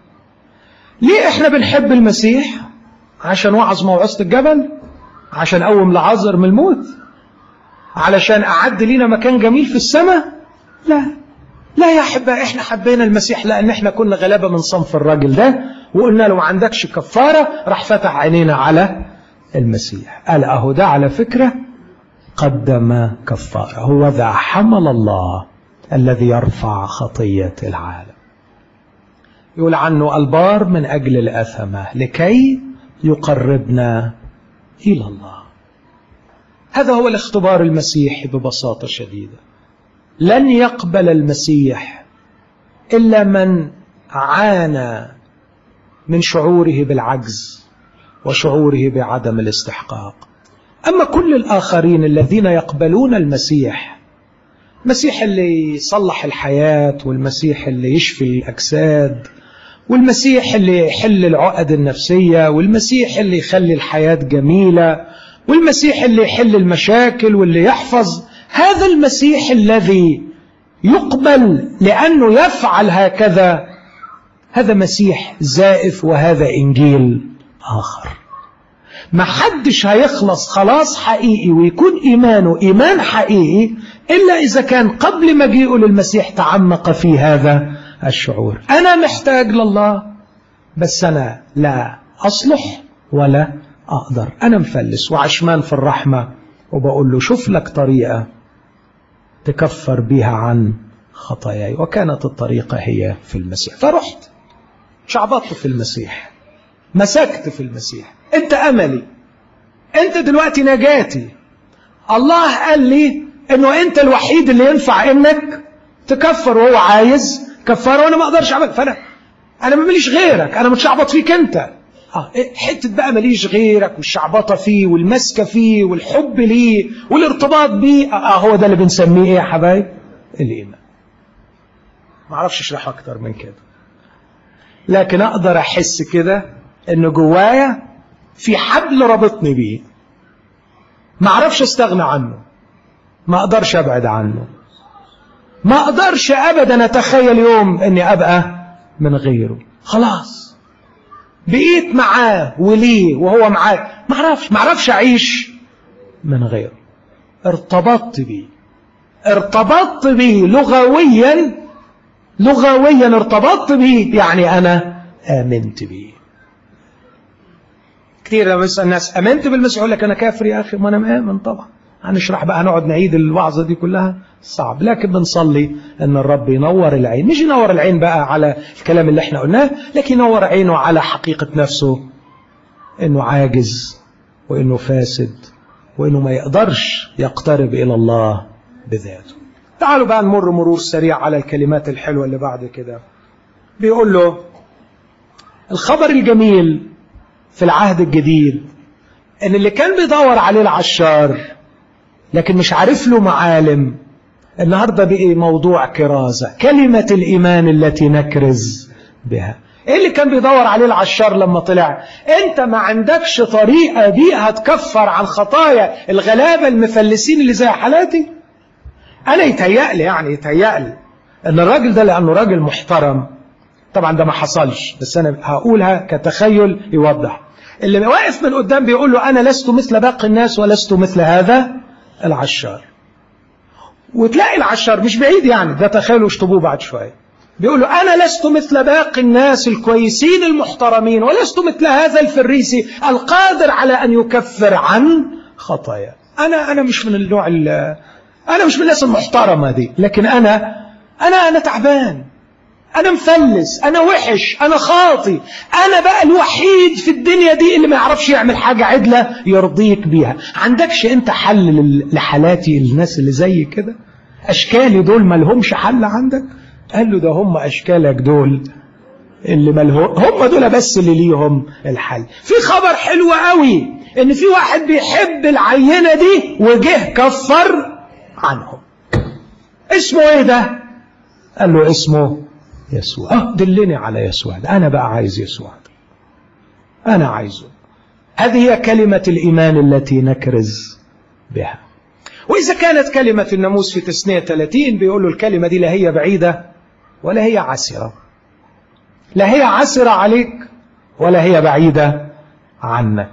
ليه احنا بنحب المسيح عشان وعظ موعظة الجبل عشان قوم لعازر من الموت علشان أعد لينا مكان جميل في السماء لا لا يا أحبة احنا حبينا المسيح لأن احنا كنا غلابة من صنف الراجل ده وقلنا له ما عندكش كفارة راح فتح عينينا على المسيح قال أهو ده على فكرة قدم كفارة هو ذا حمل الله الذي يرفع خطية العالم يقول عنه البار من أجل الأثمة لكي يقربنا إلى الله هذا هو الاختبار المسيحي ببساطة شديدة لن يقبل المسيح إلا من عانى من شعوره بالعجز وشعوره بعدم الاستحقاق أما كل الآخرين الذين يقبلون المسيح المسيح اللي يصلح الحياة والمسيح اللي يشفي الأجساد والمسيح اللي يحل العقد النفسية والمسيح اللي يخلي الحياة جميلة والمسيح اللي يحل المشاكل واللي يحفظ هذا المسيح الذي يقبل لأنه يفعل هكذا هذا مسيح زائف وهذا إنجيل آخر ما حدش هيخلص خلاص حقيقي ويكون إيمانه إيمان حقيقي إلا إذا كان قبل مجيئه للمسيح تعمق في هذا الشعور أنا محتاج لله بس أنا لا أصلح ولا أقدر أنا مفلس وعشمان في الرحمة وبقول له شوف لك طريقة تكفر بها عن خطاياي وكانت الطريقة هي في المسيح فرحت شعبطت في المسيح مسكت في المسيح انت املي انت دلوقتي نجاتي الله قال لي انه انت الوحيد اللي ينفع انك تكفر وهو عايز كفاره وانا ما اقدرش اعمل فانا انا ما ماليش غيرك انا متشعبط فيك انت اه حته بقى ماليش غيرك والشعبطه فيه والمسكه فيه والحب ليه والارتباط بيه اه هو ده اللي بنسميه ايه يا حبايب الايمان ما اعرفش اشرحه اكتر من كده لكن اقدر احس كده ان جوايا في حبل رابطني بيه ما اعرفش استغنى عنه ما اقدرش ابعد عنه ما أقدرش أبدا أتخيل يوم أني أبقى من غيره خلاص بقيت معاه وليه وهو معاه ما اعرفش ما اعرفش أعيش من غيره ارتبطت بيه ارتبطت به لغويا لغويا ارتبطت به يعني أنا آمنت به كثير لما يسأل الناس آمنت بالمسيح يقول لك أنا كافر يا أخي ما أنا مآمن طبعا هنشرح بقى هنقعد نعيد الوعظة دي كلها صعب لكن بنصلي أن الرب ينور العين مش ينور العين بقى على الكلام اللي احنا قلناه لكن ينور عينه على حقيقة نفسه أنه عاجز وأنه فاسد وأنه ما يقدرش يقترب إلى الله بذاته تعالوا بقى نمر مرور سريع على الكلمات الحلوة اللي بعد كده بيقول له الخبر الجميل في العهد الجديد ان اللي كان بيدور عليه العشار لكن مش عارف له معالم النهاردة بقي موضوع كرازة كلمة الإيمان التي نكرز بها ايه اللي كان بيدور عليه العشار لما طلع انت ما عندكش طريقة بيها تكفر عن خطايا الغلابة المفلسين اللي زي حالاتي انا يتهيألي يعني يتهيألي ان الراجل ده لانه راجل محترم طبعا ده ما حصلش بس انا هقولها كتخيل يوضح اللي واقف من قدام بيقول له انا لست مثل باقي الناس ولست مثل هذا العشار وتلاقي العشار مش بعيد يعني ده تخيلوا اشطبوه بعد شويه بيقول له انا لست مثل باقي الناس الكويسين المحترمين ولست مثل هذا الفريسي القادر على ان يكفر عن خطايا انا انا مش من النوع انا مش من الناس المحترمه دي لكن انا انا انا تعبان أنا مفلس أنا وحش أنا خاطي أنا بقى الوحيد في الدنيا دي اللي ما يعرفش يعمل حاجة عدلة يرضيك بيها عندكش أنت حل لحالاتي الناس اللي زي كده أشكالي دول ما لهمش حل عندك قال له ده هم أشكالك دول اللي ملهم هم دول بس اللي ليهم الحل في خبر حلو قوي ان في واحد بيحب العينة دي وجه كفر عنهم اسمه ايه ده قال له اسمه يسوع اه دلني على يسوع ده انا بقى عايز يسوع ده انا عايزه هذه هي كلمة الإيمان التي نكرز بها وإذا كانت كلمة الناموس في تسنية 30 بيقولوا الكلمة دي لا هي بعيدة ولا هي عسرة لا هي عسرة عليك ولا هي بعيدة عنك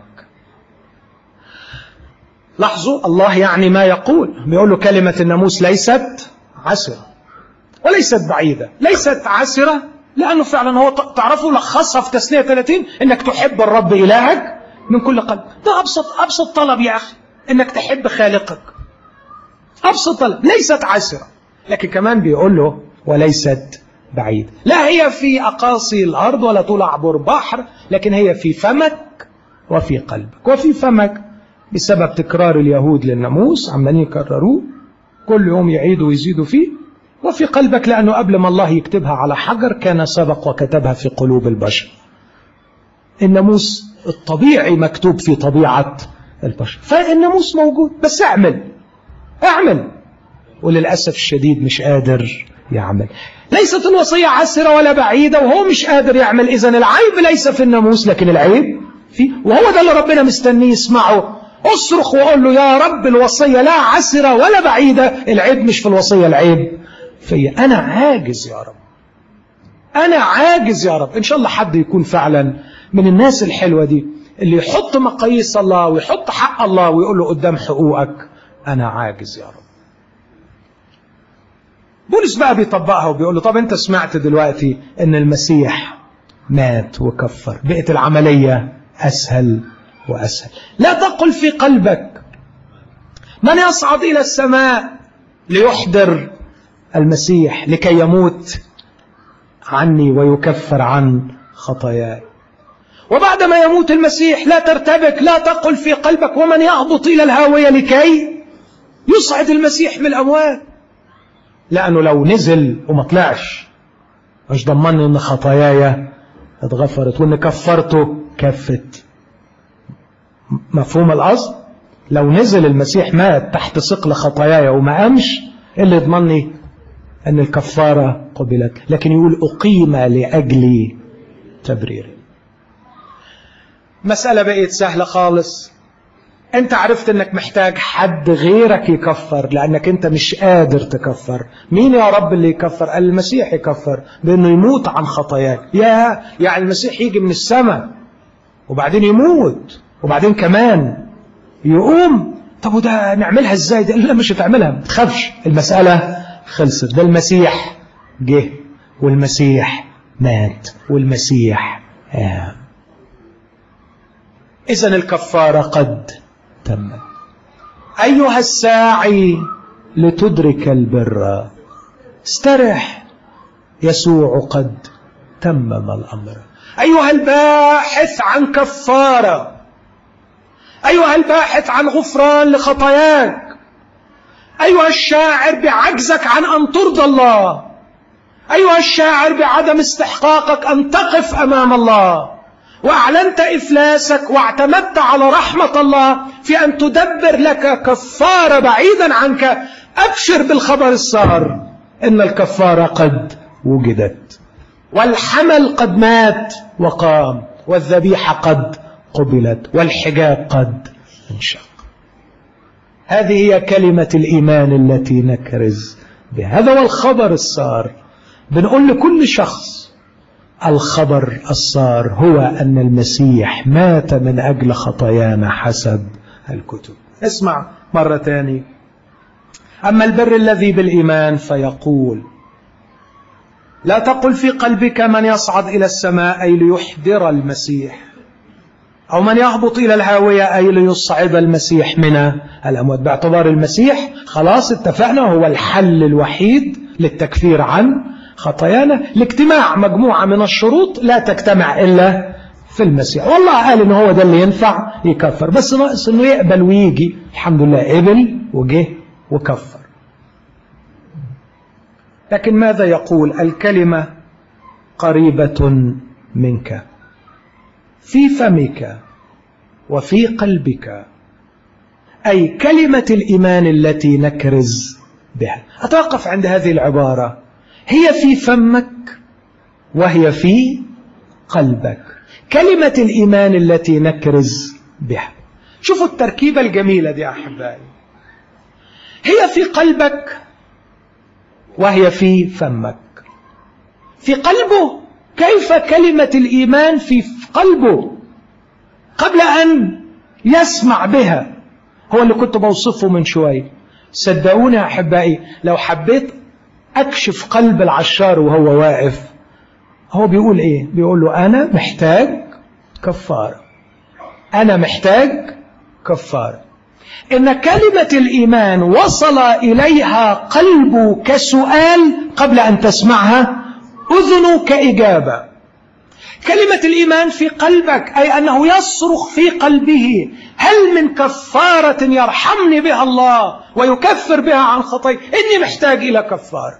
لاحظوا الله يعني ما يقول بيقول له كلمة الناموس ليست عسرة وليست بعيدة ليست عسرة لأنه فعلا هو تعرفوا لخصها في تسنية 30 إنك تحب الرب إلهك من كل قلب ده أبسط أبسط طلب يا أخي إنك تحب خالقك أبسط طلب ليست عسرة لكن كمان بيقول له وليست بعيد لا هي في أقاصي الأرض ولا طول عبر بحر لكن هي في فمك وفي قلبك وفي فمك بسبب تكرار اليهود للناموس عمالين يكرروه كل يوم يعيدوا ويزيدوا فيه وفي قلبك لأنه قبل ما الله يكتبها على حجر كان سبق وكتبها في قلوب البشر الناموس الطبيعي مكتوب في طبيعة البشر فالناموس موجود بس اعمل اعمل وللأسف الشديد مش قادر يعمل ليست الوصية عسرة ولا بعيدة وهو مش قادر يعمل إذا العيب ليس في الناموس لكن العيب فيه وهو ده اللي ربنا مستنيه يسمعه اصرخ وقول له يا رب الوصية لا عسرة ولا بعيدة العيب مش في الوصية العيب فيا أنا عاجز يا رب أنا عاجز يا رب إن شاء الله حد يكون فعلا من الناس الحلوة دي اللي يحط مقاييس الله ويحط حق الله ويقول له قدام حقوقك أنا عاجز يا رب بولس بقى بيطبقها وبيقول له طب أنت سمعت دلوقتي إن المسيح مات وكفر بقت العملية أسهل وأسهل لا تقل في قلبك من يصعد إلى السماء ليحضر المسيح لكي يموت عني ويكفر عن خطاياي وبعدما يموت المسيح لا ترتبك لا تقل في قلبك ومن يهبط إلى الهاوية لكي يصعد المسيح من الأموات لأنه لو نزل وما طلعش مش ضمني أن خطاياي اتغفرت وأن كفرته كفت مفهوم القصد لو نزل المسيح مات تحت ثقل خطاياي وما قامش اللي يضمني أن الكفارة قبلت لكن يقول أقيم لأجلي تبريري مسألة بقيت سهلة خالص انت عرفت انك محتاج حد غيرك يكفر لانك انت مش قادر تكفر مين يا رب اللي يكفر قال المسيح يكفر بانه يموت عن خطاياك يا يعني المسيح يجي من السماء وبعدين يموت وبعدين كمان يقوم طب وده نعملها ازاي ده لا مش هتعملها ما تخافش المسألة خلصت ده المسيح جه والمسيح مات والمسيح قام إذا الكفارة قد تمت أيها الساعي لتدرك البر استرح يسوع قد تمم الأمر أيها الباحث عن كفارة أيها الباحث عن غفران لخطاياك أيها الشاعر بعجزك عن أن ترضى الله أيها الشاعر بعدم استحقاقك أن تقف أمام الله وأعلنت إفلاسك واعتمدت على رحمة الله في أن تدبر لك كفارة بعيدا عنك أبشر بالخبر السار إن الكفارة قد وجدت والحمل قد مات وقام والذبيحة قد قبلت والحجاب قد انشق هذه هي كلمة الإيمان التي نكرز بها هذا هو الخبر السار بنقول لكل شخص الخبر السار هو أن المسيح مات من أجل خطايانا حسب الكتب اسمع مرة تاني أما البر الذي بالإيمان فيقول لا تقل في قلبك من يصعد إلى السماء أي ليحضر المسيح أو من يهبط إلى الهاوية أي ليصعد المسيح من الأموات باعتبار المسيح خلاص اتفقنا هو الحل الوحيد للتكفير عن خطايانا لاجتماع مجموعة من الشروط لا تجتمع إلا في المسيح والله قال إن هو ده اللي ينفع يكفر بس ناقص إنه يقبل ويجي الحمد لله قبل وجه وكفر لكن ماذا يقول الكلمة قريبة منك في فمك وفي قلبك أي كلمة الإيمان التي نكرز بها أتوقف عند هذه العبارة هي في فمك وهي في قلبك كلمة الإيمان التي نكرز بها شوفوا التركيبة الجميلة دي أحبائي هي في قلبك وهي في فمك في قلبه كيف كلمة الإيمان في قلبه قبل أن يسمع بها هو اللي كنت بوصفه من شوية صدقوني يا أحبائي لو حبيت أكشف قلب العشار وهو واقف هو بيقول إيه بيقول له أنا محتاج كفارة أنا محتاج كفارة إن كلمة الإيمان وصل إليها قلبه كسؤال قبل أن تسمعها أذن كإجابة كلمة الإيمان في قلبك أي أنه يصرخ في قلبه هل من كفارة يرحمني بها الله ويكفر بها عن خطاي إني محتاج إلى كفارة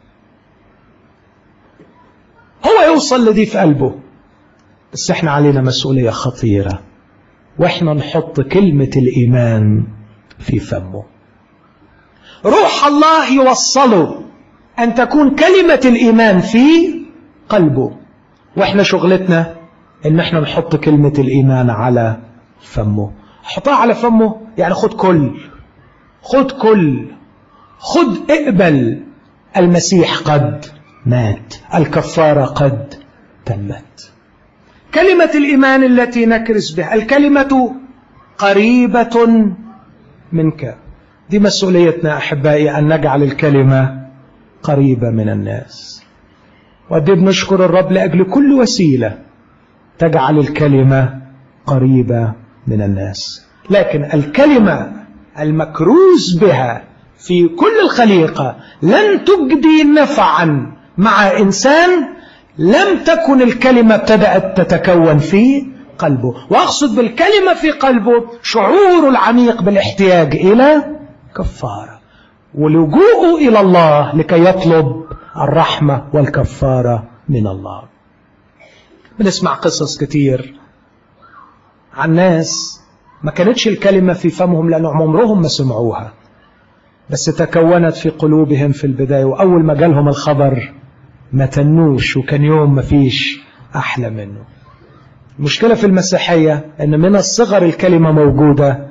هو يوصل لدي في قلبه بس احنا علينا مسؤولية خطيرة واحنا نحط كلمة الإيمان في فمه روح الله يوصله أن تكون كلمة الإيمان في قلبه واحنا شغلتنا ان احنا نحط كلمة الإيمان على فمه حطها على فمه يعني خد كل خد كل خد اقبل المسيح قد مات الكفارة قد تمت كلمة الإيمان التي نكرس بها الكلمة قريبة منك دي مسؤوليتنا أحبائي أن نجعل الكلمة قريبة من الناس ودي بنشكر الرب لأجل كل وسيلة تجعل الكلمة قريبة من الناس لكن الكلمة المكروز بها في كل الخليقة لن تجدي نفعا مع إنسان لم تكن الكلمة ابتدأت تتكون في قلبه وأقصد بالكلمة في قلبه شعور العميق بالاحتياج إلى كفارة ولجوءه إلى الله لكي يطلب الرحمة والكفارة من الله بنسمع قصص كتير عن ناس ما كانتش الكلمة في فمهم لأنهم عمرهم ما سمعوها بس تكونت في قلوبهم في البداية وأول ما جالهم الخبر ما تنوش وكان يوم ما فيش أحلى منه المشكلة في المسيحية أن من الصغر الكلمة موجودة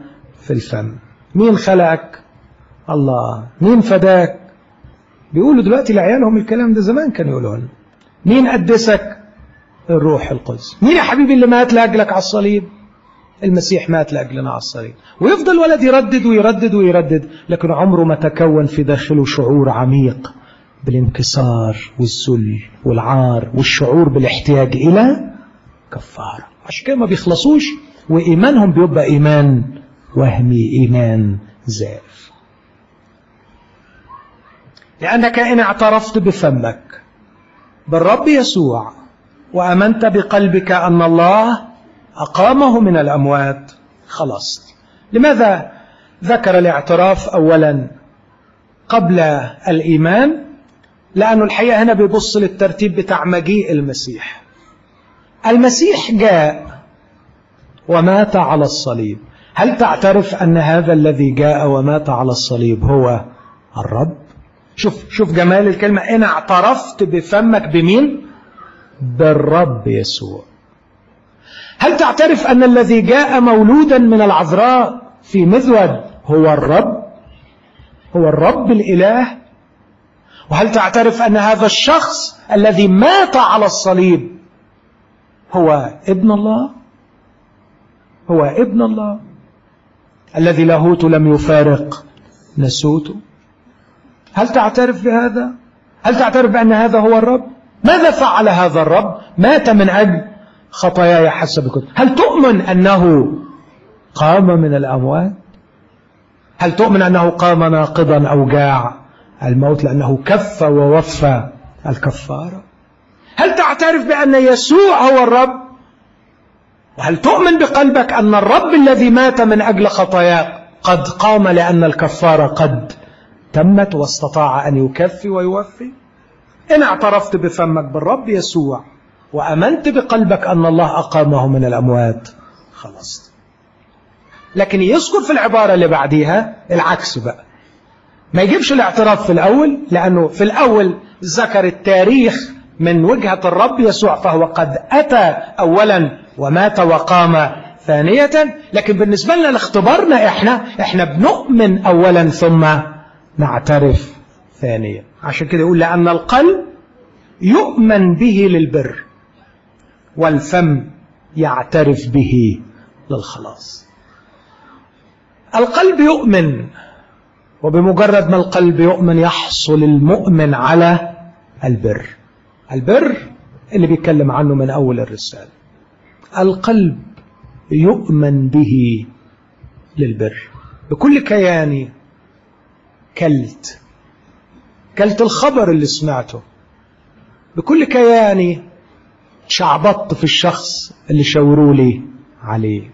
في الفم مين خلقك الله مين فداك بيقولوا دلوقتي لعيالهم الكلام ده زمان كانوا يقولون مين قدسك الروح القدس مين يا حبيبي اللي مات لأجلك على الصليب المسيح مات لأجلنا على الصليب ويفضل ولد يردد ويردد ويردد لكن عمره ما تكون في داخله شعور عميق بالانكسار والذل والعار والشعور بالاحتياج إلى كفارة عشان كده ما بيخلصوش وإيمانهم بيبقى إيمان وهمي إيمان زائف لأنك إن اعترفت بفمك بالرب يسوع وأمنت بقلبك أن الله أقامه من الأموات خلصت لماذا ذكر الاعتراف أولا قبل الإيمان لأنه الحقيقة هنا بيبص للترتيب بتاع مجيء المسيح المسيح جاء ومات على الصليب هل تعترف أن هذا الذي جاء ومات على الصليب هو الرب شوف شوف جمال الكلمة إن اعترفت بفمك بمين بالرب يسوع هل تعترف أن الذي جاء مولودا من العذراء في مذود هو الرب هو الرب الإله وهل تعترف أن هذا الشخص الذي مات على الصليب هو ابن الله هو ابن الله الذي لاهوت لم يفارق نسوته هل تعترف بهذا هل تعترف بأن هذا هو الرب ماذا فعل هذا الرب مات من أجل خطاياي حسب الكتب هل تؤمن أنه قام من الأموات هل تؤمن أنه قام ناقضا أو جاع الموت لأنه كف ووفى الكفارة هل تعترف بأن يسوع هو الرب وهل تؤمن بقلبك أن الرب الذي مات من أجل خطاياك قد قام لأن الكفارة قد تمت واستطاع أن يكفي ويوفي إن اعترفت بفمك بالرب يسوع وأمنت بقلبك أن الله أقامه من الأموات خلصت لكن يذكر في العبارة اللي بعديها العكس بقى ما يجيبش الاعتراف في الأول لأنه في الأول ذكر التاريخ من وجهة الرب يسوع فهو قد أتى أولا ومات وقام ثانية لكن بالنسبة لنا لاختبارنا إحنا إحنا بنؤمن أولا ثم نعترف ثانيا عشان كده يقول لأن القلب يؤمن به للبر والفم يعترف به للخلاص القلب يؤمن وبمجرد ما القلب يؤمن يحصل المؤمن على البر البر اللي بيتكلم عنه من أول الرسالة القلب يؤمن به للبر بكل كياني كلت كلت الخبر اللي سمعته بكل كياني شعبطت في الشخص اللي شاوروا لي عليه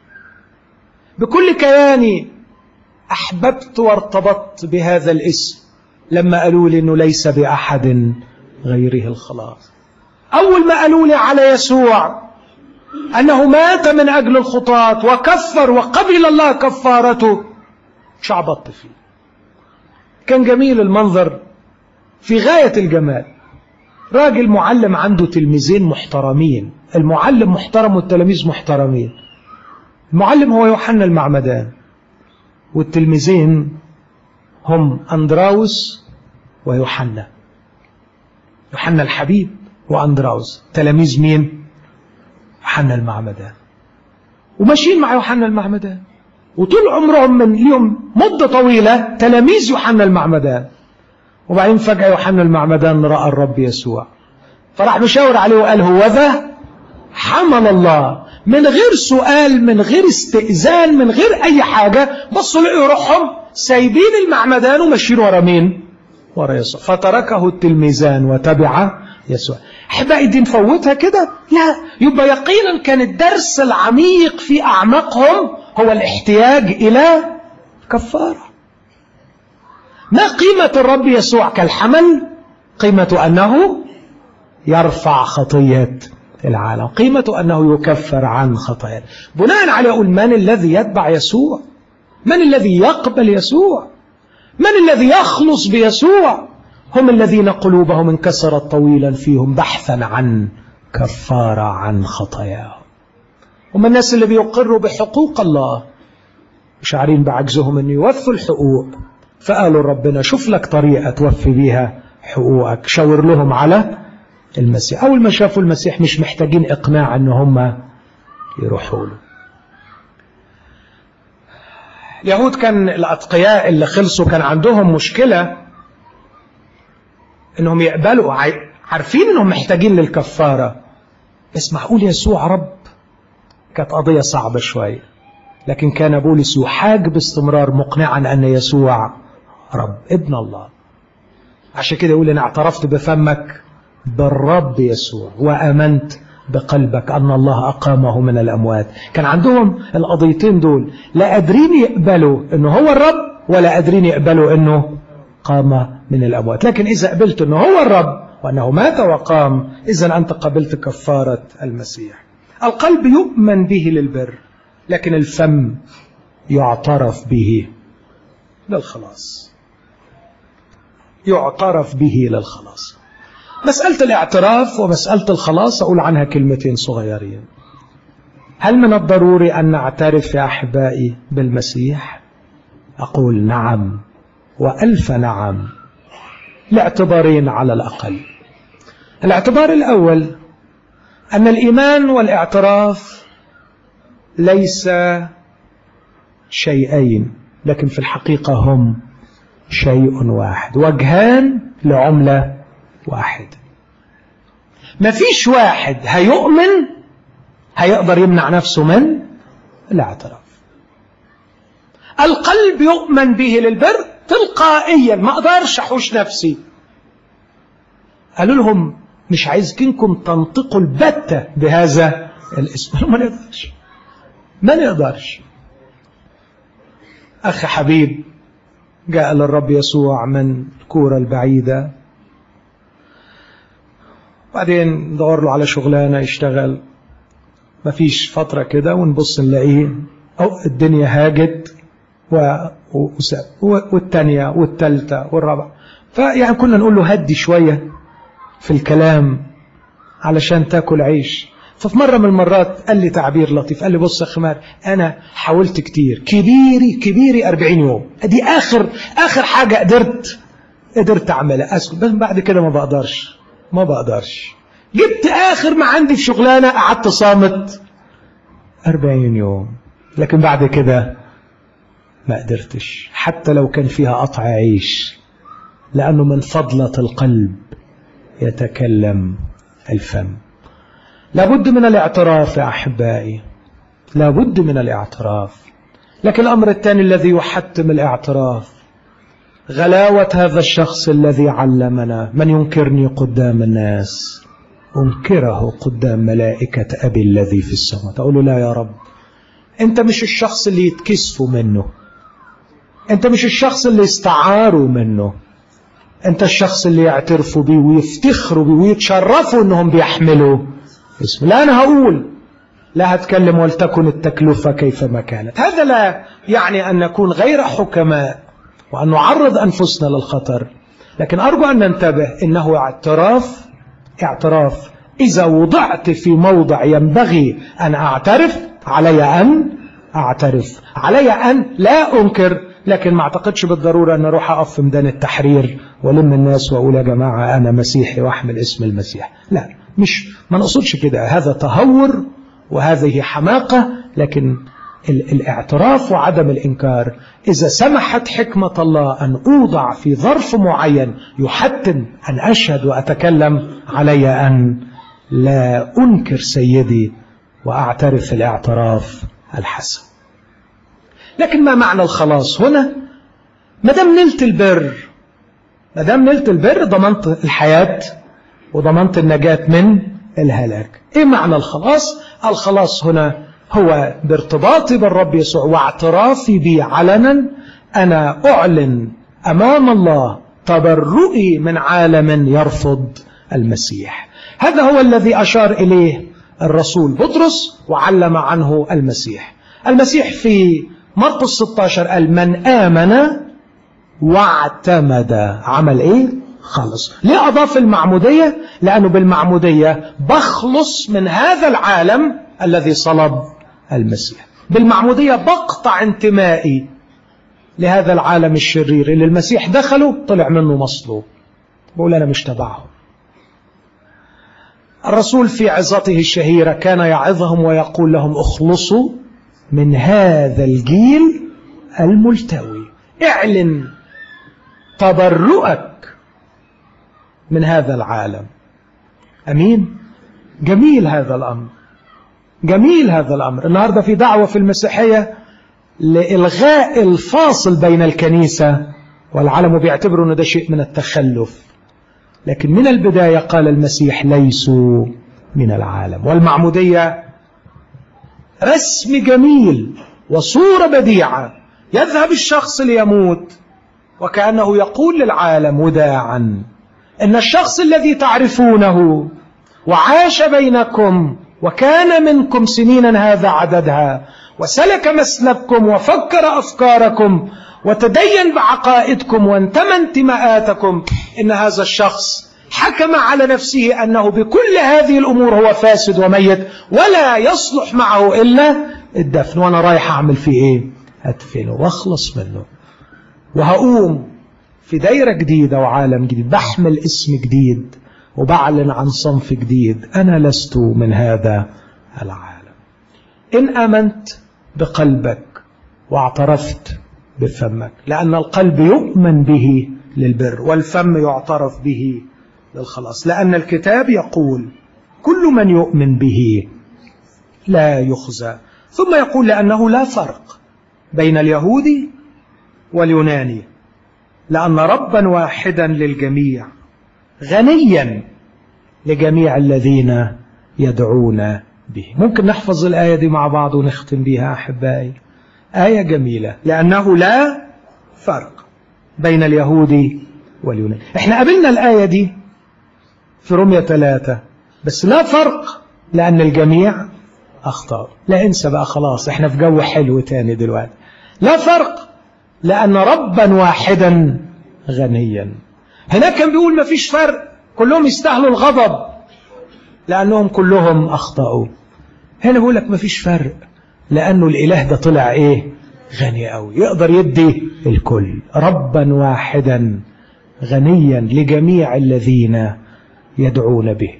بكل كياني أحببت وارتبطت بهذا الاسم لما قالوا لي أنه ليس بأحد غيره الخلاص أول ما قالوا لي على يسوع أنه مات من أجل الخطاة وكفر وقبل الله كفارته شعبطت فيه كان جميل المنظر في غاية الجمال راجل معلم عنده تلميذين محترمين المعلم محترم والتلاميذ محترمين المعلم هو يوحنا المعمدان والتلميذين هم أندراوس ويوحنا يوحنا الحبيب وأندراوس تلاميذ مين يوحنا المعمدان وماشيين مع يوحنا المعمدان وطول عمرهم من ليهم مدة طويلة تلاميذ يوحنا المعمدان وبعدين فجأة يوحنا المعمدان رأى الرب يسوع فراح مشاور عليه وقال هو ذا حمل الله من غير سؤال من غير استئذان من غير أي حاجة بصوا لقوا روحهم سايبين المعمدان وماشيين ورا مين؟ ورا يسوع فتركه التلميذان وتبع يسوع أحبائي دي نفوتها كده؟ لا يبقى يقينا كان الدرس العميق في أعماقهم هو الاحتياج إلى كفارة ما قيمة الرب يسوع كالحمل قيمة أنه يرفع خطية العالم قيمة أنه يكفر عن خطايا بناء عليه يقول من الذي يتبع يسوع من الذي يقبل يسوع من الذي يخلص بيسوع هم الذين قلوبهم انكسرت طويلا فيهم بحثا عن كفارة عن خطاياهم هم الناس اللي بيقروا بحقوق الله وشعرين بعجزهم أن يوفوا الحقوق فقالوا ربنا شوف لك طريقة توفي بيها حقوقك شاور لهم على المسيح أول ما شافوا المسيح مش محتاجين إقناع أن هم يروحوا له اليهود كان الأتقياء اللي خلصوا كان عندهم مشكلة أنهم يقبلوا عارفين أنهم محتاجين للكفارة بس معقول يسوع رب كانت قضية صعبة شوية لكن كان بولس يحاج باستمرار مقنعا أن يسوع رب ابن الله عشان كده يقول أنا اعترفت بفمك بالرب يسوع وأمنت بقلبك أن الله أقامه من الأموات كان عندهم القضيتين دول لا قادرين يقبلوا أنه هو الرب ولا قادرين يقبلوا أنه قام من الأموات لكن إذا قبلت أنه هو الرب وأنه مات وقام إذا أنت قبلت كفارة المسيح القلب يؤمن به للبر لكن الفم يعترف به للخلاص يعترف به للخلاص مسألة الاعتراف ومسألة الخلاص أقول عنها كلمتين صغيرين هل من الضروري أن نعترف يا أحبائي بالمسيح أقول نعم وألف نعم لاعتبارين على الأقل الاعتبار الأول أن الإيمان والاعتراف ليس شيئين لكن في الحقيقة هم شيء واحد وجهان لعملة واحدة ما فيش واحد هيؤمن هيقدر يمنع نفسه من الاعتراف القلب يؤمن به للبر تلقائيا ما اقدرش احوش نفسي قالوا لهم مش عايزينكم تنطقوا البتة بهذا الاسم ما نقدرش ما نقدرش أخ حبيب جاء للرب يسوع من الكورة البعيدة بعدين ندور له على شغلانة يشتغل مفيش فترة كده ونبص نلاقيه أو الدنيا هاجت و... و... والتانية والتالتة والرابعة فيعني كنا نقول له هدي شوية في الكلام علشان تاكل عيش ففي مرة من المرات قال لي تعبير لطيف قال لي بص يا خمار أنا حاولت كتير كبيري كبيري 40 يوم دي آخر آخر حاجة قدرت قدرت أعملها أسكت بس بعد كده ما بقدرش ما بقدرش جبت آخر ما عندي في شغلانة قعدت صامت 40 يوم لكن بعد كده ما قدرتش حتى لو كان فيها قطع عيش لأنه من فضلة القلب يتكلم الفم لابد من الاعتراف يا أحبائي لابد من الاعتراف لكن الأمر الثاني الذي يحتم الاعتراف غلاوة هذا الشخص الذي علمنا من ينكرني قدام الناس أنكره قدام ملائكة أبي الذي في السماء تقول له لا يا رب أنت مش الشخص اللي يتكسفوا منه أنت مش الشخص اللي يستعاروا منه أنت الشخص اللي يعترفوا بيه ويفتخروا بيه ويتشرفوا أنهم بيحملوا اسمه لا أنا هقول لا هتكلم ولتكن التكلفة كيفما كانت هذا لا يعني أن نكون غير حكماء وأن نعرض أنفسنا للخطر لكن أرجو أن ننتبه إنه اعتراف اعتراف إذا وضعت في موضع ينبغي أن أعترف علي أن أعترف علي أن لا أنكر لكن ما أعتقدش بالضرورة أن أروح أقف في ميدان التحرير ولم الناس وأقول يا جماعة أنا مسيحي وأحمل اسم المسيح لا مش ما نقصدش كده هذا تهور وهذه حماقة لكن الاعتراف وعدم الإنكار إذا سمحت حكمة الله أن أوضع في ظرف معين يحتم أن أشهد وأتكلم علي أن لا أنكر سيدي وأعترف الاعتراف الحسن لكن ما معنى الخلاص هنا ما دام نلت البر ما دام نلت البر ضمنت الحياة وضمنت النجاة من الهلاك ايه معنى الخلاص الخلاص هنا هو بارتباطي بالرب يسوع واعترافي به علنا أنا أعلن أمام الله تبرؤي من عالم يرفض المسيح هذا هو الذي أشار إليه الرسول بطرس وعلم عنه المسيح المسيح في مرقس 16 قال من آمن واعتمد عمل إيه؟ خلص ليه أضاف المعمودية؟ لأنه بالمعمودية بخلص من هذا العالم الذي صلب المسيح بالمعمودية بقطع انتمائي لهذا العالم الشرير اللي المسيح دخله طلع منه مصلوب بقول أنا مش تبعهم الرسول في عظته الشهيرة كان يعظهم ويقول لهم اخلصوا من هذا الجيل الملتوي اعلن تبرؤك من هذا العالم أمين جميل هذا الأمر جميل هذا الأمر النهاردة في دعوة في المسيحية لإلغاء الفاصل بين الكنيسة والعالم وبيعتبروا أن ده شيء من التخلف لكن من البداية قال المسيح ليسوا من العالم والمعمودية رسم جميل وصورة بديعة يذهب الشخص ليموت وكأنه يقول للعالم وداعا إن الشخص الذي تعرفونه وعاش بينكم وكان منكم سنينا هذا عددها وسلك مسلككم وفكر أفكاركم وتدين بعقائدكم وانتمى انتماءاتكم إن هذا الشخص حكم على نفسه أنه بكل هذه الأمور هو فاسد وميت ولا يصلح معه إلا الدفن وأنا رايح أعمل فيه إيه أدفنه واخلص منه وهقوم في دايرة جديدة وعالم جديد بحمل اسم جديد وبعلن عن صنف جديد أنا لست من هذا العالم إن أمنت بقلبك واعترفت بفمك لأن القلب يؤمن به للبر والفم يعترف به للخلاص لأن الكتاب يقول كل من يؤمن به لا يخزى ثم يقول لأنه لا فرق بين اليهودي واليوناني لأن ربا واحدا للجميع غنيا لجميع الذين يدعون به ممكن نحفظ الآية دي مع بعض ونختم بها أحبائي آية جميلة لأنه لا فرق بين اليهود واليونان احنا قابلنا الآية دي في رمية ثلاثة بس لا فرق لأن الجميع أخطأ لا انسى بقى خلاص احنا في جو حلو تاني دلوقتي لا فرق لأن ربا واحدا غنيا هناك كان بيقول ما فيش فرق كلهم يستاهلوا الغضب لأنهم كلهم أخطأوا هنا بيقول لك ما فيش فرق لأنه الإله ده طلع إيه غني قوي يقدر يدي الكل ربا واحدا غنيا لجميع الذين يدعون به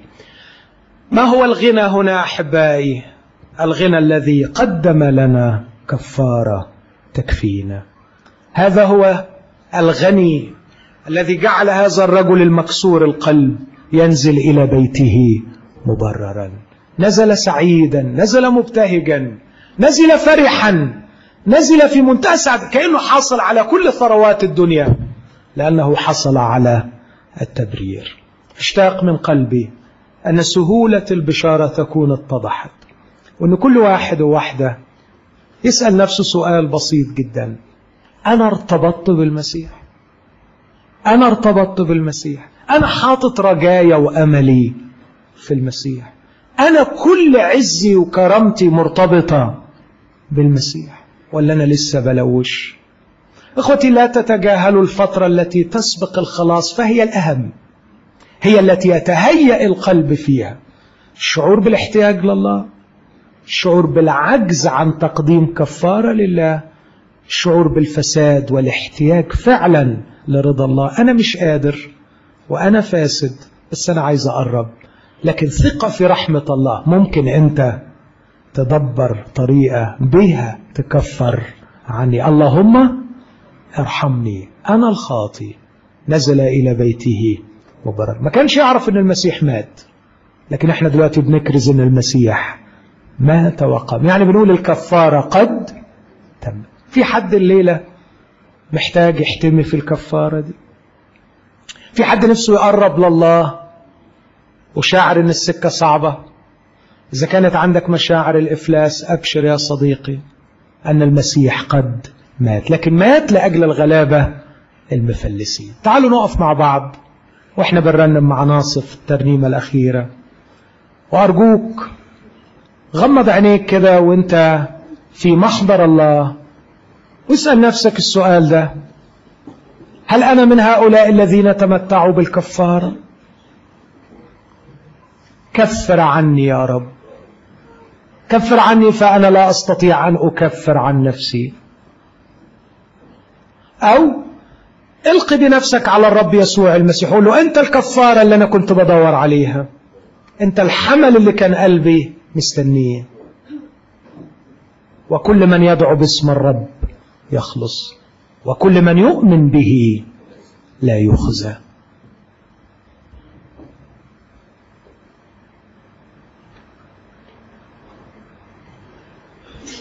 ما هو الغنى هنا أحبائي الغنى الذي قدم لنا كفارة تكفينا هذا هو الغني الذي جعل هذا الرجل المكسور القلب ينزل إلى بيته مبررا نزل سعيدا نزل مبتهجا نزل فرحا نزل في منتهى السعادة كأنه حصل على كل ثروات الدنيا لأنه حصل على التبرير اشتاق من قلبي أن سهولة البشارة تكون اتضحت وأن كل واحد وواحدة يسأل نفسه سؤال بسيط جدا أنا ارتبطت بالمسيح أنا ارتبطت بالمسيح أنا حاطط رجايا وأملي في المسيح أنا كل عزي وكرامتي مرتبطة بالمسيح ولا أنا لسه بلوش إخوتي لا تتجاهلوا الفترة التي تسبق الخلاص فهي الأهم هي التي يتهيأ القلب فيها الشعور بالاحتياج لله الشعور بالعجز عن تقديم كفارة لله الشعور بالفساد والاحتياج فعلا لرضا الله أنا مش قادر وأنا فاسد بس أنا عايز أقرب لكن ثقة في رحمة الله ممكن أنت تدبر طريقة بها تكفر عني اللهم ارحمني أنا الخاطي نزل إلى بيته مبرر ما كانش يعرف أن المسيح مات لكن احنا دلوقتي بنكرز أن المسيح مات وقام يعني بنقول الكفارة قد تم في حد الليلة محتاج يحتمي في الكفارة دي في حد نفسه يقرب لله وشاعر ان السكة صعبة إذا كانت عندك مشاعر الإفلاس أبشر يا صديقي أن المسيح قد مات لكن مات لأجل الغلابة المفلسين تعالوا نقف مع بعض وإحنا بنرنم مع ناصف الترنيمة الأخيرة وأرجوك غمض عينيك كده وانت في محضر الله واسأل نفسك السؤال ده هل أنا من هؤلاء الذين تمتعوا بالكفارة كفر عني يا رب كفر عني فأنا لا أستطيع أن أكفر عن نفسي أو القي بنفسك على الرب يسوع المسيح قول له أنت الكفارة اللي أنا كنت بدور عليها أنت الحمل اللي كان قلبي مستنيه وكل من يدعو باسم الرب يخلص وكل من يؤمن به لا يخزى